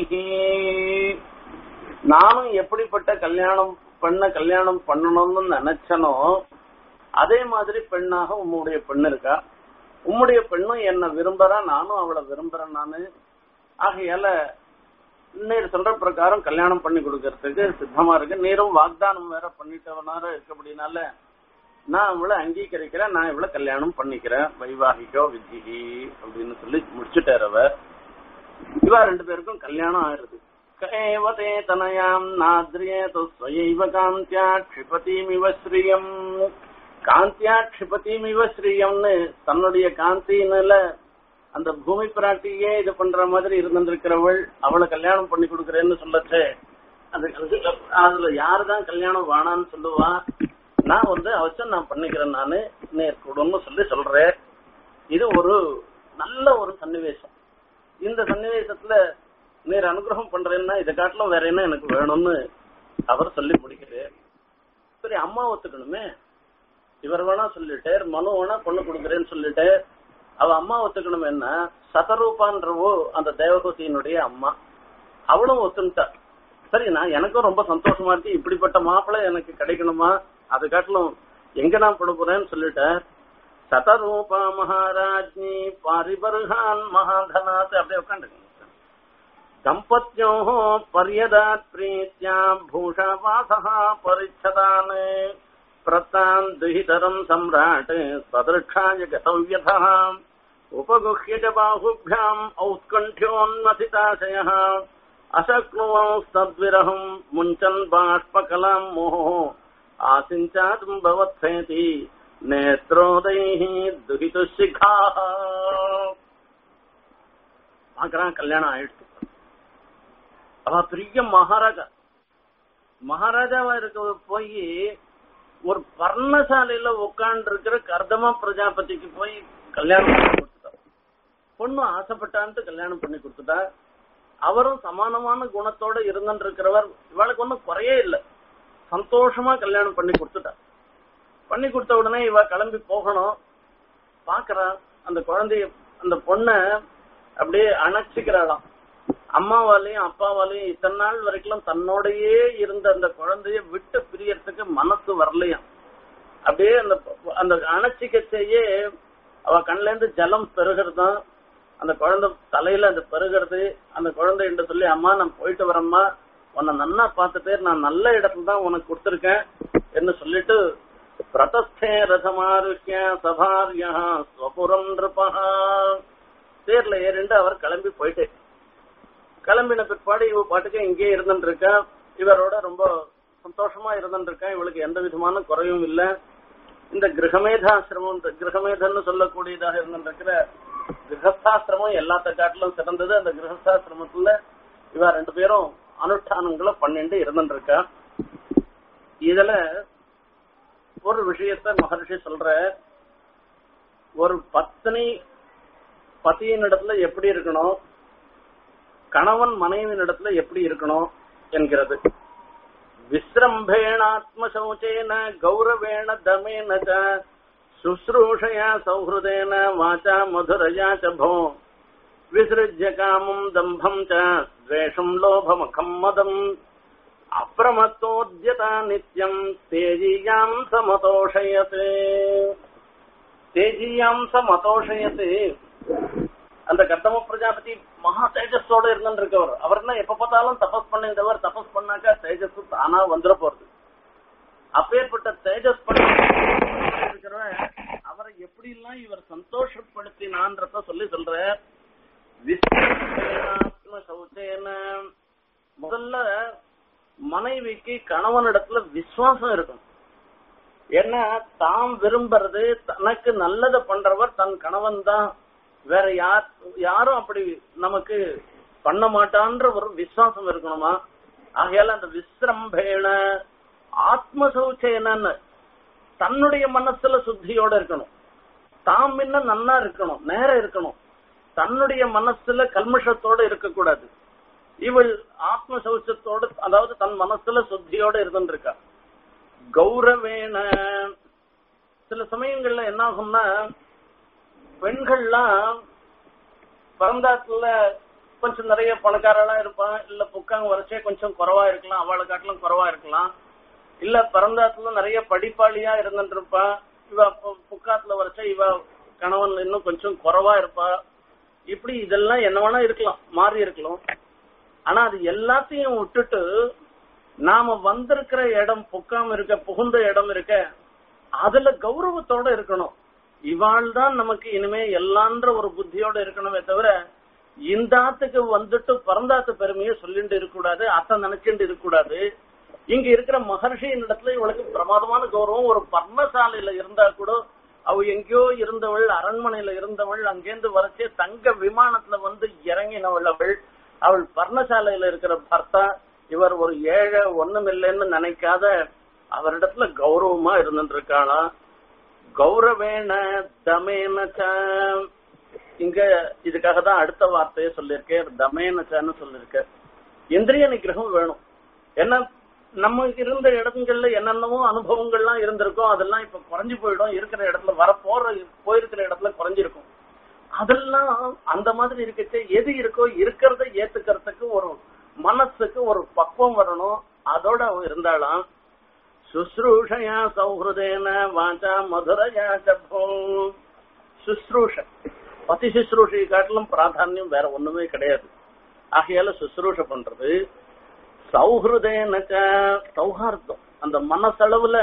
நானும் எப்படிப்பட்ட கல்யாணம் பெண்ண கல்யாணம் பண்ணணும்னு நினைச்சனோ அதே மாதிரி பெண்ணாக உம்முடைய பெண் இருக்கா உம்முடைய பெண்ணும் என்ன விரும்புறா நானும் அவளை விரும்புறேன் நானு ஆகையால நீர் சொல்ற பிரகாரம் கல்யாணம் பண்ணி கொடுக்கறதுக்கு சித்தமா இருக்கு நீரும் வாக்தானம் வேற பண்ணிட்டவனார இருக்கபடினால நான் இவளை அங்கீகரிக்கிறேன் நான் இவளை கல்யாணம் பண்ணிக்கிறேன் வைவாகிகோ வித்திகி அப்படின்னு சொல்லி முடிச்சுட்டார் அவ இவா ரெண்டு பேருக்கும் கல்யாணம் ஆயிருது கேவதே தனயாம் நாத்ரியேது ஸ்வயைவ காந்தியா க்ஷிபதிமிவ ஸ்ரீயம் காந்தியா க்ஷிபதிமிவ ஸ்ரீயம்னு தன்னுடைய காந்தியினால அந்த பூமி பிராட்டியே இது பண்ற மாதிரி இருந்திருக்கிறவள் அவளை கல்யாணம் பண்ணி கொடுக்கறேன்னு சொல்லச்சே அது அது- அதுல யாருதான் கல்யாணம் வேணான்னு சொல்லுவா நான் வந்து அவசியம் நான் பண்ணிக்கிறேன் நானு நேர் கொடுன்னு சொல்லி சொல்றேன் இது ஒரு நல்ல ஒரு சன்னிவேசம் இந்த சன்னிவேசத்துல நீர் அனுகிரகம் பண்றேன்னா இதை காட்டிலும் வேற என்ன எனக்கு வேணும்னு அவர் சொல்லி முடிக்கிறார் சரி அம்மா ஒத்துக்கணுமே இவர் வேணா சொல்லிட்டார் மனு வேணா பொண்ணு கொடுக்குறேன்னு சொல்லிட்டு அவ அம்மா ஒத்துக்கணும் என்ன சதரூபான்றவோ அந்த தேவகூதியினுடைய அம்மா அவளும் ஒத்துன்ட்டா சரி நான் எனக்கும் ரொம்ப சந்தோஷமா இருக்கு இப்படிப்பட்ட மாப்பிள்ளை எனக்கு கிடைக்கணுமா அது காட்டிலும் எங்க நான் போட போறேன்னு சொல்லிட்டேன் சதரூபா மகாராஜ்னி பாரிபர்ஹான் மகாதனாத் அப்படியே உட்காந்துங்க दम्पत्योः पर्यदात् प्रीत्या भूषावासः परिच्छदान् प्रतान् दुहितरम् सम्राट् स्वदृक्षाय गतव्यथः उपगुह्य च बाहुभ्याम् औत्कण्ठ्योन्मथिताशयः अशक्नुवंस्तद्विरहम् मुञ्चन् बाष्पकलाम् मोहो आसिञ्चातुम् भवत्सेति नेत्रोदैः दुहितुशिखाः பார்க்கறான் கல்யாணம் ஆயிடுச்சு அவ பெரிய மகாராஜா மகாராஜாவா இருக்க போய் ஒரு பர்ணசாலையில உட்கார்ந்து இருக்கிற கர்தமா பிரஜாபதிக்கு போய் கல்யாணம் பண்ணி கொடுத்துட்டா பொண்ணு ஆசைப்பட்டான்ட்டு கல்யாணம் பண்ணி கொடுத்துட்டா அவரும் சமானமான குணத்தோட இருந்துட்டு இருக்கிறவர் இவளுக்கு ஒன்றும் குறையே இல்லை சந்தோஷமா கல்யாணம் பண்ணி கொடுத்துட்டா பண்ணி கொடுத்த உடனே இவ கிளம்பி போகணும் பாக்குறா அந்த குழந்தைய அந்த பொண்ண அப்படியே அணைச்சிக்கிறாளாம் அம்மாவாலையும் அப்பாவாலையும் இத்தனை நாள் வரைக்கும் தன்னோடயே இருந்த அந்த குழந்தைய விட்டு பிரியறதுக்கு மனசு வரலையாம் அப்படியே அந்த அந்த அணைச்சிக்கச்சேயே அவ கண்ல இருந்து ஜலம் பெருகிறதும் அந்த குழந்தை தலையில அந்த பெருகிறது அந்த குழந்தை என்று சொல்லி அம்மா நான் போயிட்டு வரேம்மா உன்னை நன்னா பார்த்துட்டு நான் நல்ல இடத்துல தான் உனக்கு கொடுத்துருக்கேன் என்று சொல்லிட்டு பிரதஸ்தே ரதமாருஷ்ய சபாரியா ஸ்வபுரம் நிருபஹா தேர்ல ஏறிண்டு அவர் கிளம்பி போயிட்டு கிளம்பின பிற்பாடு இவ பாட்டுக்கு இங்கே இருந்துட்டு இருக்கா இவரோட ரொம்ப சந்தோஷமா இருந்துட்டு இருக்கா இவளுக்கு எந்த விதமான குறையும் இல்ல இந்த கிரகமேதாசிரமம் இந்த கிரகமேதன்னு சொல்லக்கூடியதாக இருந்துருக்கிற கிரகஸ்தாசிரமம் எல்லாத்த காட்டிலும் சிறந்தது அந்த கிரகஸ்தாசிரமத்துல இவ ரெண்டு பேரும் அனுஷ்டானங்களை பண்ணிட்டு இருந்துட்டு இருக்கா இதுல ஒரு விஷயத்த மகர்ஷி சொல்ற ஒரு பத்னி பத்தியின் இடத்துல எப்படி இருக்கணும் கணவன் மனைவியின் இடத்துல எப்படி இருக்கணும் என்கிறது விஸ்ரம்பேணாத்ம சௌச்சேன கௌரவேண தமேன ச சுஸ்ரூஷயா சௌஹൃദേന வாச்சா மதுரயா ச போ விசிருஜ்ய காமம் தம்பம் ச துவேஷம் லோபமகம் மதம் அப்பிரமத்தோத்யதா நித்யம் தேஜீயாம் சமதோஷயத் தேஜீயாம் சமதோஷயத் அந்த கர்த்தம பிரஜாபதி மகா தேஜஸோட இருந்துட்டு இருக்கவர் அவர்னா எப்ப பார்த்தாலும் தபஸ் பண்ணின்றவர் தபஸ் பண்ணாக்கா தேஜஸ் தானா வந்துட போறது அப்பேற்பட்ட தேஜஸ் பண்ணி இருக்கிறவன் அவரை எப்படி எல்லாம் இவர் சந்தோஷப்படுத்தினான்றத சொல்லி சொல்ற விஸ்வ சௌச்சேன முதல்ல மனைவிக்கு கணவனிடத்துல விசுவாசம் இருக்கும் ஏன்னா தாம் விரும்புறது தனக்கு நல்லதை பண்றவர் தன் கணவன் தான் வேற யார் யாரும் அப்படி நமக்கு பண்ண மாட்டான்ற ஒரு விசுவாசம் இருக்கணுமா ஆகையால அந்த விஸ்ரம்பேண ஆத்ம சௌச்சேனன்னு தன்னுடைய மனசுல சுத்தியோட இருக்கணும் தாம் இன்னும் நன்னா இருக்கணும் நேரம் இருக்கணும் தன்னுடைய மனசுல கல்மஷத்தோட இருக்கக்கூடாது இவள் ஆத்ம சௌச்சத்தோட அதாவது தன் மனசுல சுத்தியோட இருந்துருக்கா கௌரவேன சில சமயங்கள்ல என்ன ஆகும்னா பெண்கள்லாம் பிறந்தாத்துல கொஞ்சம் நிறைய பணக்காரெல்லாம் இருப்பான் இல்ல புக்காங்க வரைச்சே கொஞ்சம் குறவா இருக்கலாம் அவளை காட்டிலும் குறவா இருக்கலாம் இல்ல பிறந்தாத்துல நிறைய படிப்பாளியா இருந்துட்டு இருப்பா இவ புக்காத்துல வரைச்சா இவ கணவன் இன்னும் கொஞ்சம் குறவா இருப்பா இப்படி இதெல்லாம் என்ன வேணா இருக்கலாம் மாறி இருக்கலாம் ஆனா அது எல்லாத்தையும் விட்டுட்டு நாம வந்திருக்கிற இடம் புக்காம இருக்க புகுந்த இடம் இருக்க அதுல கௌரவத்தோட இருக்கணும் இவாள் தான் நமக்கு இனிமே எல்லான்ற ஒரு புத்தியோட இருக்கணுமே தவிர இந்த ஆத்துக்கு வந்துட்டு பிறந்தாத்து பெருமையை சொல்லிட்டு இருக்கக்கூடாது அத்தை நினைச்சுட்டு இருக்கக்கூடாது இங்க இருக்கிற மகர்ஷியின் இடத்துல இவளுக்கு பிரமாதமான கௌரவம் ஒரு பர்ணசாலையில இருந்தா கூட அவ எங்கேயோ இருந்தவள் அரண்மனையில இருந்தவள் அங்கேருந்து வரச்சே தங்க விமானத்துல வந்து இறங்கினவள் அவள் அவள் பர்ணசாலையில இருக்கிற பர்த்தா இவர் ஒரு ஏழை ஒண்ணுமில்லைன்னு நினைக்காத அவரிடத்துல கௌரவமா இருந்துட்டு இருக்காளாம் கௌரவேன தமேன ச. இங்க இதுக்காக தான் அடுத்த வார்த்தையை சொல்லியிருக்கேன் தமேனச்சான்னு சொல்லியிருக்கேன் இந்திரிய நிகிரகம் வேணும் ஏன்னா நம்ம இருந்த இடங்கள்ல என்னென்னவோ அனுபவங்கள்லாம் இருந்திருக்கும் அதெல்லாம் இப்ப குறைஞ்சு போயிடும் இருக்கிற இடத்துல வர போற போயிருக்கிற இடத்துல குறைஞ்சிருக்கும் அதெல்லாம் அந்த மாதிரி இருக்கச்சே எது இருக்கோ இருக்கிறத ஏத்துக்கிறதுக்கு ஒரு மனசுக்கு ஒரு பக்குவம் வரணும் அதோட அவ இருந்தாலாம் சுஸ்ரூஷயா சௌஹൃദേന வாச்சா மதுரையா சப்போ சுஸ்ரூஷ பதி சுஸ்ரூஷை காட்டிலும் பிராதானியம் வேற ஒண்ணுமே கிடையாது ஆகையால சுஸ்ரூஷ பண்றது சௌஹൃദേனச்ச சௌஹார்தம் அந்த மனசளவுல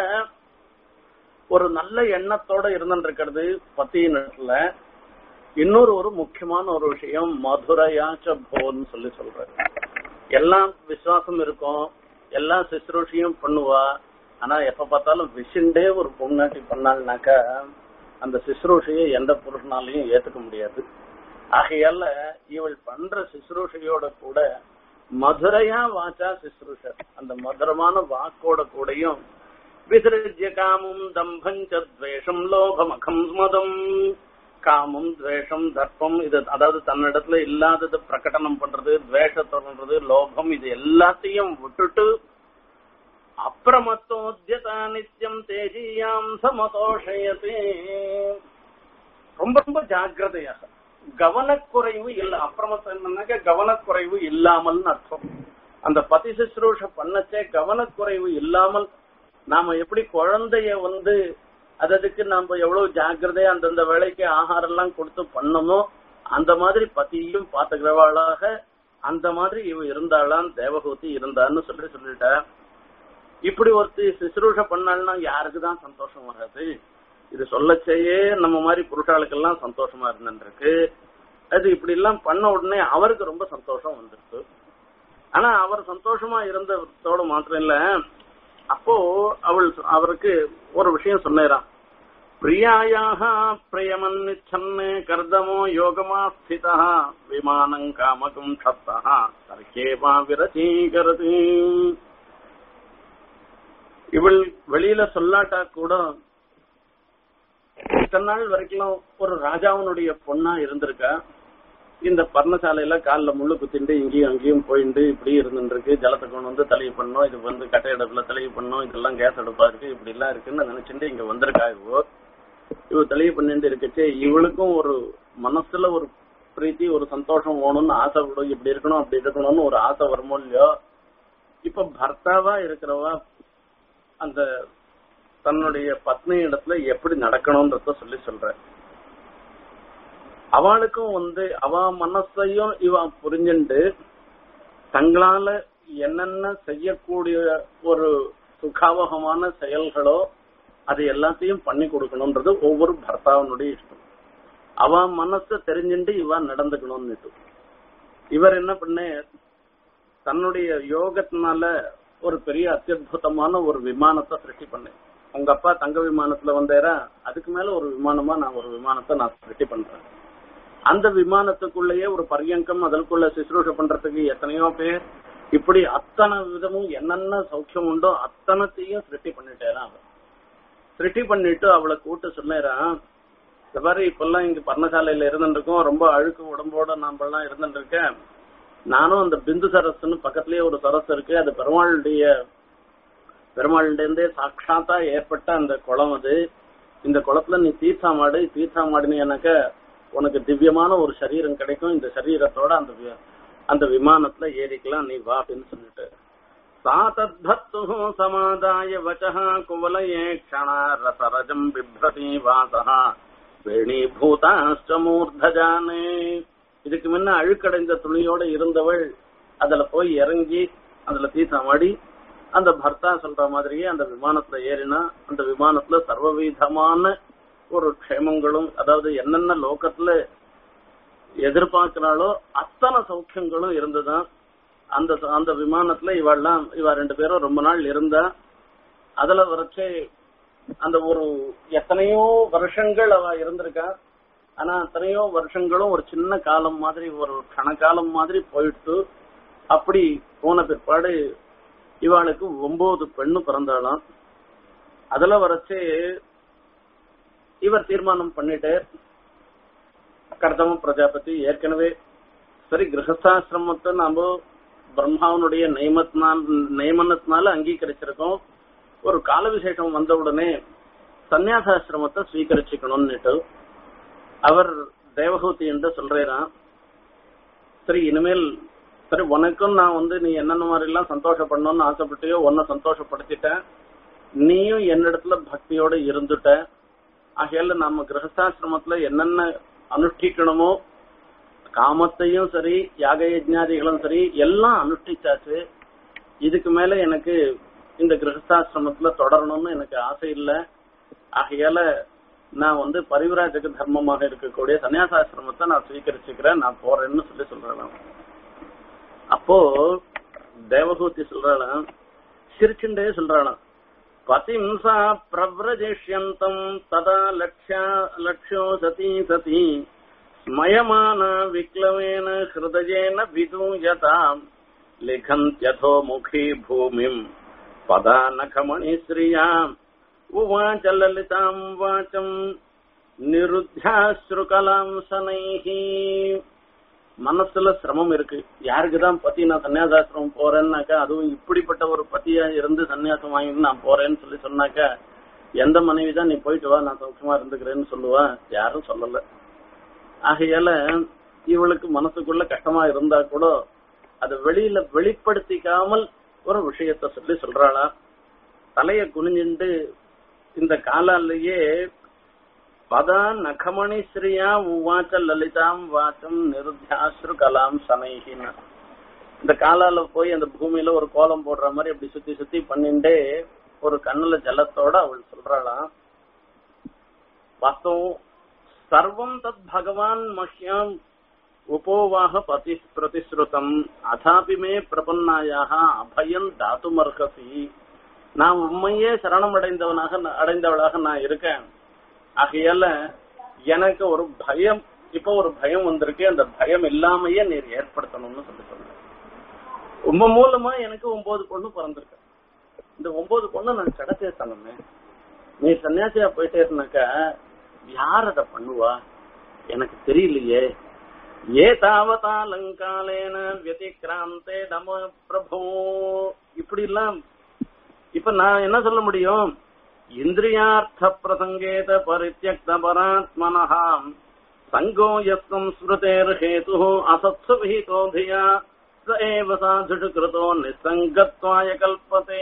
ஒரு நல்ல எண்ணத்தோட இருந்துட்டு பத்தியின் இடத்துல இன்னொரு ஒரு முக்கியமான ஒரு விஷயம் மதுரையாச்ச போன்னு சொல்லி சொல்றாரு எல்லாம் விசுவாசம் இருக்கும் எல்லாம் சுசுரூஷியும் பண்ணுவா ஆனா எப்ப பார்த்தாலும் விசிண்டே ஒரு பொண்ணாட்டி பண்ணாள்னாக்கா அந்த சுசுரூஷையை எந்த புருஷனாலையும் ஏத்துக்க முடியாது ஆகையால இவள் பண்ற சுசுரூஷையோட கூட மதுரையா வாச்சா சுசுரூஷர் அந்த மதுரமான வாக்கோட கூடயும் விசிருஜ்ய காமம் தம்பஞ்ச துவேஷம் லோகம் அகம் மதம் காமம் துவேஷம் தர்ப்பம் இது அதாவது தன்னிடத்துல இல்லாதது பிரகடனம் பண்றது துவேஷத்தொடர்றது லோகம் இது எல்லாத்தையும் விட்டுட்டு அப்பிரமத்தோத்யதா நித்தியம் தேஜியாம் சமதோஷயத்தே ரொம்ப ரொம்ப ஜாக்கிரதையாக கவனக்குறைவு இல்ல அப்பிரமத்தம் என்னன்னாக்க கவனக்குறைவு இல்லாமல்னு அர்த்தம் அந்த பதி சுশ্রூஷ பண்ணச்சே கவனக்குறைவு இல்லாமல் நாம எப்படி குழந்தைய வந்து அததுக்கு நம்ம எவ்வளவு ஜாக்கிரதையா அந்தந்த வேலைக்கு ஆகாரம் எல்லாம் கொடுத்து பண்ணமோ அந்த மாதிரி பத்தியும் பாத்துக்கிறவாளாக அந்த மாதிரி இவ இருந்தாளாம் தேவகூதி இருந்தான்னு சொல்லி சொல்லிட்டா இப்படி ஒருத்தி சுசுரூஷ பண்ணாள்னா யாருக்கு தான் சந்தோஷம் வராது இது சொல்லச்சேயே நம்ம மாதிரி புருஷாளுக்கெல்லாம் சந்தோஷமா இருந்துருக்கு அது இப்படி எல்லாம் பண்ண உடனே அவருக்கு ரொம்ப சந்தோஷம் வந்துருக்கு ஆனா அவர் சந்தோஷமா இருந்ததோட மாத்திரம் இல்ல அப்போ அவள் அவருக்கு ஒரு விஷயம் சொன்னேராம் பிரியாயாக பிரியமன்னிச்சன்னு கர்தமோ யோகமா ஸ்திதா விமானம் காமகம் ஷப்தா தர்க்கேவா விரசீகரது இவள் வெளியில சொல்லாட்டா கூட இத்தனை நாள் வரைக்கும் ஒரு ராஜாவினுடைய பொண்ணா இருந்திருக்கா இந்த பர்ணசாலையில காலில் முள்ளு குத்திண்டு இங்கேயும் அங்கேயும் போயிட்டு இப்படி இருந்துருக்கு ஜலத்தை கொண்டு வந்து தலையை பண்ணோம் இது வந்து கட்டை அடுப்புல தலையை பண்ணோம் இதெல்லாம் கேஸ் அடுப்பா இருக்கு இப்படி எல்லாம் இருக்குன்னு நினைச்சுட்டு இங்க வந்திருக்கா இவோ இவ தலையை பண்ணிட்டு இருக்கச்சே இவளுக்கும் ஒரு மனசுல ஒரு பிரீத்தி ஒரு சந்தோஷம் வேணும்னு ஆசைப்படும் இப்படி இருக்கணும் அப்படி இருக்கணும்னு ஒரு ஆசை வருமோ இல்லையோ இப்ப பர்த்தாவா இருக்கிறவா அந்த தன்னுடைய பத்னி இடத்துல எப்படி நடக்கணும்ன்றத சொல்லி சொல்ற அவளுக்கும் வந்து அவ மனசையும் இவ புரிஞ்சுண்டு தங்களால என்னென்ன செய்யக்கூடிய ஒரு சுகாவகமான செயல்களோ அது எல்லாத்தையும் பண்ணி கொடுக்கணும்ன்றது ஒவ்வொரு பர்த்தாவனுடைய இஷ்டம் அவ மனச தெரிஞ்சுண்டு இவ நடந்துக்கணும்னு இவர் என்ன பண்ண தன்னுடைய யோகத்தினால ஒரு பெரிய அத்தியுதமான ஒரு விமானத்தை சிருஷ்டி பண்ணேன் உங்க அப்பா தங்க விமானத்துல வந்தேரா அதுக்கு மேல ஒரு விமானமா நான் ஒரு விமானத்தை நான் சிருஷ்டி பண்றேன் அந்த விமானத்துக்குள்ளேயே ஒரு பரியங்கம் அதற்குள்ள சுசுரூஷ பண்றதுக்கு எத்தனையோ பேர் இப்படி அத்தனை விதமும் என்னென்ன சௌக்கியம் உண்டோ அத்தனத்தையும் சிருஷ்டி பண்ணிட்டேரா அவன் சிருஷ்டி பண்ணிட்டு அவளை கூட்டு சொன்னேரான் இந்த மாதிரி இப்பெல்லாம் இங்க பர்ணசாலையில இருந்துருக்கோம் ரொம்ப அழுக்கு உடம்போட நாம எல்லாம் இருந்துட்டு இருக்கேன் நானும் அந்த பிந்து சரஸ்ன்னு பக்கத்துலயே ஒரு சரஸ் இருக்கு அது பெருமாளுடைய பெருமாள்டே சாட்சாத்தா ஏற்பட்ட அந்த குளம் அது இந்த குளத்துல நீ தீர்த்தாமாடு தீர்த்தாமாடுனீனாக்க உனக்கு திவ்யமான ஒரு சரீரம் கிடைக்கும் இந்த சரீரத்தோட அந்த வி- அந்த விமானத்துல ஏறிக்கலாம் நீ வா அப்படின்னு சொல்லிட்டு சாத்தத்து சமாதாய வச்சா குவலயே க்ஷண ரசரஜம் பிப்ரதி வாசா வேணீபூதாஷ்ட மூர்தஜானே இதுக்கு முன்ன அழுக்கடைந்த துணியோட இருந்தவள் அதுல போய் இறங்கி அதுல தீர்த்தமாடி அந்த பர்த்தா சொல்ற மாதிரியே அந்த விமானத்துல ஏறினா அந்த விமானத்துல சர்வவிதமான ஒரு க்ஷேமங்களும் அதாவது என்னென்ன லோகத்துல எதிர்பார்க்கிறாளோ அத்தனை சௌக்கியங்களும் இருந்துதான் அந்த அந்த விமானத்துல இவாள்லாம் இவ ரெண்டு பேரும் ரொம்ப நாள் இருந்தா அதுல வரைச்சே அந்த ஒரு எத்தனையோ வருஷங்கள் அவ இருந்திருக்கா ஆனா அத்தனையோ வருஷங்களும் ஒரு சின்ன காலம் மாதிரி ஒரு கணக்காலம் மாதிரி போயிட்டு அப்படி போன பிற்பாடு இவாளுக்கு ஒன்பது பெண்ணு பிறந்தாளாம் அதுல வரைச்சே இவர் தீர்மானம் பண்ணிட்டு கர்தம பிரஜாபதி ஏற்கனவே சரி கிரகஸ்தாசிரமத்தை நாம பிரம்மாவனுடைய நியமத்தினால் நியமனத்தினால அங்கீகரிச்சிருக்கோம் ஒரு கால விசேஷம் வந்த உடனே சந்நியாசாசிரமத்தை ஸ்வீகரிச்சுக்கணும்னுட்டு அவர் தேவகூதி என்று சொல்றாராம் சரி இனிமேல் சரி உனக்கும் நான் வந்து நீ என்னென்ன மாதிரி எல்லாம் சந்தோஷப்படணும்னு ஆசைப்பட்டியோ உன்னை சந்தோஷப்படுத்திட்டேன் நீயும் என்னிடத்துல பக்தியோட இருந்துட்ட ஆகையால நம்ம கிரகஸ்தாசிரமத்துல என்னென்ன அனுஷ்டிக்கணுமோ காமத்தையும் சரி யாக யஜ்ஞாதிகளும் சரி எல்லாம் அனுஷ்டிச்சாச்சு இதுக்கு மேல எனக்கு இந்த கிரகஸ்தாசிரமத்துல தொடரணும்னு எனக்கு ஆசை இல்ல ஆகையால நான் வந்து பரிவிராஜக தர்மமாக இருக்கக்கூடிய சன்னியாசாசிரமத்தை நான் ஸ்வீகரிச்சுக்கிறேன் நான் போறேன்னு சொல்லி சொல்றேன் அப்போ தேவகூதி சொல்றாளாம் சிரிச்சுண்டே சொல்றாளாம் பதிம் சா பிரவ்ரஜேஷ்யந்தம் ததா லக்ஷ்யா லக்ஷ்யோ சதி சதி ஸ்மயமான விக்லவேன ஹிருதயேன விதூயதாம் லிகந்த்யதோ முகி பூமிம் பதாநகமணி ஸ்ரீயாம் உவாச்ச லலிதாம் வாச்சம் நிருத்தியாஸ்ருகலாம் சனைஹி மனசுல சிரமம் இருக்கு யாருக்குதான் பத்தி நான் சன்னியாசாசிரமம் போறேன்னாக்கா அதுவும் இப்படிப்பட்ட ஒரு பத்தியா இருந்து சன்னியாசம் வாங்கிட்டு நான் போறேன்னு சொல்லி சொன்னாக்கா எந்த மனைவி தான் நீ போயிட்டு வா நான் சௌக்கியமா இருந்துக்கிறேன்னு சொல்லுவா யாரும் சொல்லல ஆகையால இவளுக்கு மனசுக்குள்ள கஷ்டமா இருந்தா கூட அதை வெளியில வெளிப்படுத்திக்காமல் ஒரு விஷயத்த சொல்லி சொல்றாளா தலைய குனிஞ்சுண்டு இந்த காலாலேயே பதா நகமணி ஸ்ரீயா உவாச்ச லலிதாம் வாச்சம் நிருத்தியாஸ்ரு கலாம் சனைகின்னு இந்த காலால போய் அந்த பூமியில ஒரு கோலம் போடுற மாதிரி அப்படி சுத்தி சுத்தி பண்ணிண்டே ஒரு கண்ணுல ஜலத்தோட அவள் சொல்றாளாம் வாஸ்தவம் சர்வம் தத் பகவான் மஹ்யம் உபோவாக பதி பிரதிஸ்ருதம் அதாபி மே பிரபன்னாயாக அபயம் தாத்துமர்ஹசி நான் உண்மையே சரணம் அடைந்தவனாக அடைந்தவளாக நான் இருக்கேன் ஆகையால எனக்கு ஒரு பயம் இப்ப ஒரு பயம் வந்திருக்கு அந்த பயம் இல்லாமையே நீர் ஏற்படுத்தணும்னு சொல்லி சொன்னேன் உங்க மூலமா எனக்கு ஒன்பது பொண்ணு பிறந்திருக்கு இந்த ஒன்பது பொண்ணு நான் கிடைச்சே தனமே நீ சன்னியாசியா போயிட்டே இருந்தாக்க யார் அதை பண்ணுவா எனக்கு தெரியலையே ஏ தாவதா லங்காலேன வியதிக்ராந்தே நம பிரபு இப்படி எல்லாம் இப்ப நான் என்ன சொல்ல முடியும் இந்திரியார்த்த பிரசங்கேத பரித்தியக்த பராத்மனஹாம் சங்கோ யஸ்தம் ஸ்ருதேர் ஹேது அசத்சு விஹிதோ தியா ச ஏவ சாதுஷு கிருதோ நிசங்கத்வாய கல்பதே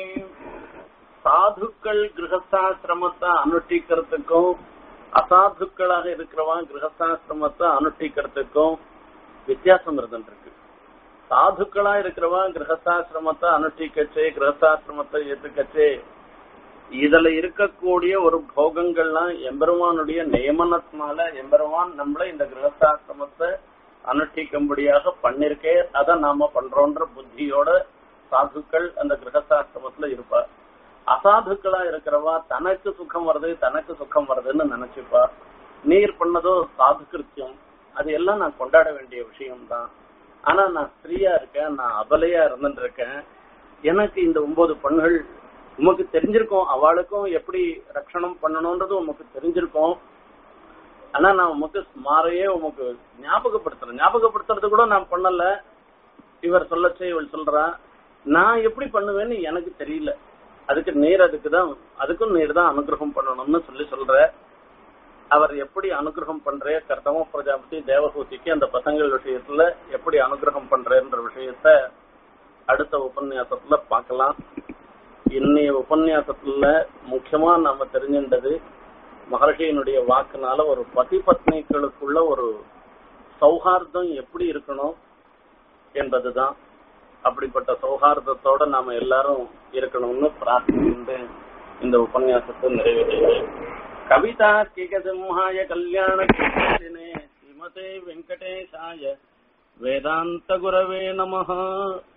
சாதுக்கள் கிரகஸ்தாசிரமத்தை அனுஷ்டிக்கிறதுக்கும் அசாதுக்களாக இருக்கிறவன் கிரகஸ்தாசிரமத்தை அனுஷ்டிக்கிறதுக்கும் வித்தியாசம் இருந்துருக்கு சாதுக்களா இருக்கிறவன் கிரகஸ்தாசிரமத்தை அனுஷ்டிக்கச்சே கிரகஸ்தாசிரமத்தை ஏத்துக்கச்சே இதுல இருக்கக்கூடிய ஒரு போகங்கள்லாம் எம்பெருமானுடைய நியமனத்தினால எம்பெருமான் நம்மள இந்த கிரகஸ்தாசிரமத்தை அனுஷ்டிக்கும்படியாக பண்ணிருக்கே அதை நாம பண்றோன்ற புத்தியோட சாதுக்கள் அந்த கிரகஸ்தாசிரமத்துல இருப்பார் அசாதுக்களா இருக்கிறவா தனக்கு சுகம் வருது தனக்கு சுகம் வருதுன்னு நினைச்சுப்பா நீர் பண்ணதோ சாது கிருத்தியம் அது எல்லாம் நான் கொண்டாட வேண்டிய விஷயம்தான் ஆனா நான் ஸ்திரீயா இருக்கேன் நான் அபலையா இருந்துட்டு இருக்கேன் எனக்கு இந்த ஒன்பது பெண்கள் உமக்கு தெரிஞ்சிருக்கும் அவளுக்கும் எப்படி ரட்சணம் பண்ணணும்ன்றது உமக்கு தெரிஞ்சிருக்கும் ஆனா நான் உமக்கு ஸ்மாரையே உமக்கு ஞாபகப்படுத்துறேன் ஞாபகப்படுத்துறது கூட நான் பண்ணல இவர் சொல்லச்சே இவள் சொல்றா நான் எப்படி பண்ணுவேன்னு எனக்கு தெரியல அதுக்கு நீர் அதுக்கு தான் அதுக்கும் நீர் தான் அனுகிரகம் பண்ணணும்னு சொல்லி சொல்ற அவர் எப்படி அனுகிரகம் பண்றே கர்த்தம பிரஜாபதி தேவகூதிக்கு அந்த பசங்கள் விஷயத்துல எப்படி அனுகிரகம் பண்றேன்ற விஷயத்த அடுத்த உபன்யாசத்துல பார்க்கலாம் இன்னைய உபன்யாசத்துல முக்கியமா நாம தெரிஞ்சின்றது மகர்ஷியினுடைய வாக்குனால ஒரு பதி பத்னிகளுக்குள்ள ஒரு சௌஹார்தம் எப்படி இருக்கணும் என்பதுதான் அப்படிப்பட்ட சௌஹார்தத்தோட நாம எல்லாரும் இருக்கணும்னு பிரார்த்திக்கின்ற இந்த உபன்யாசத்தை நிறைவேற்றுகிறேன் கவிதா கிகசிம்ஹாய கல்யாண ஸ்ரீமதே வெங்கடேஷாய वेदान्तगुरवे नमः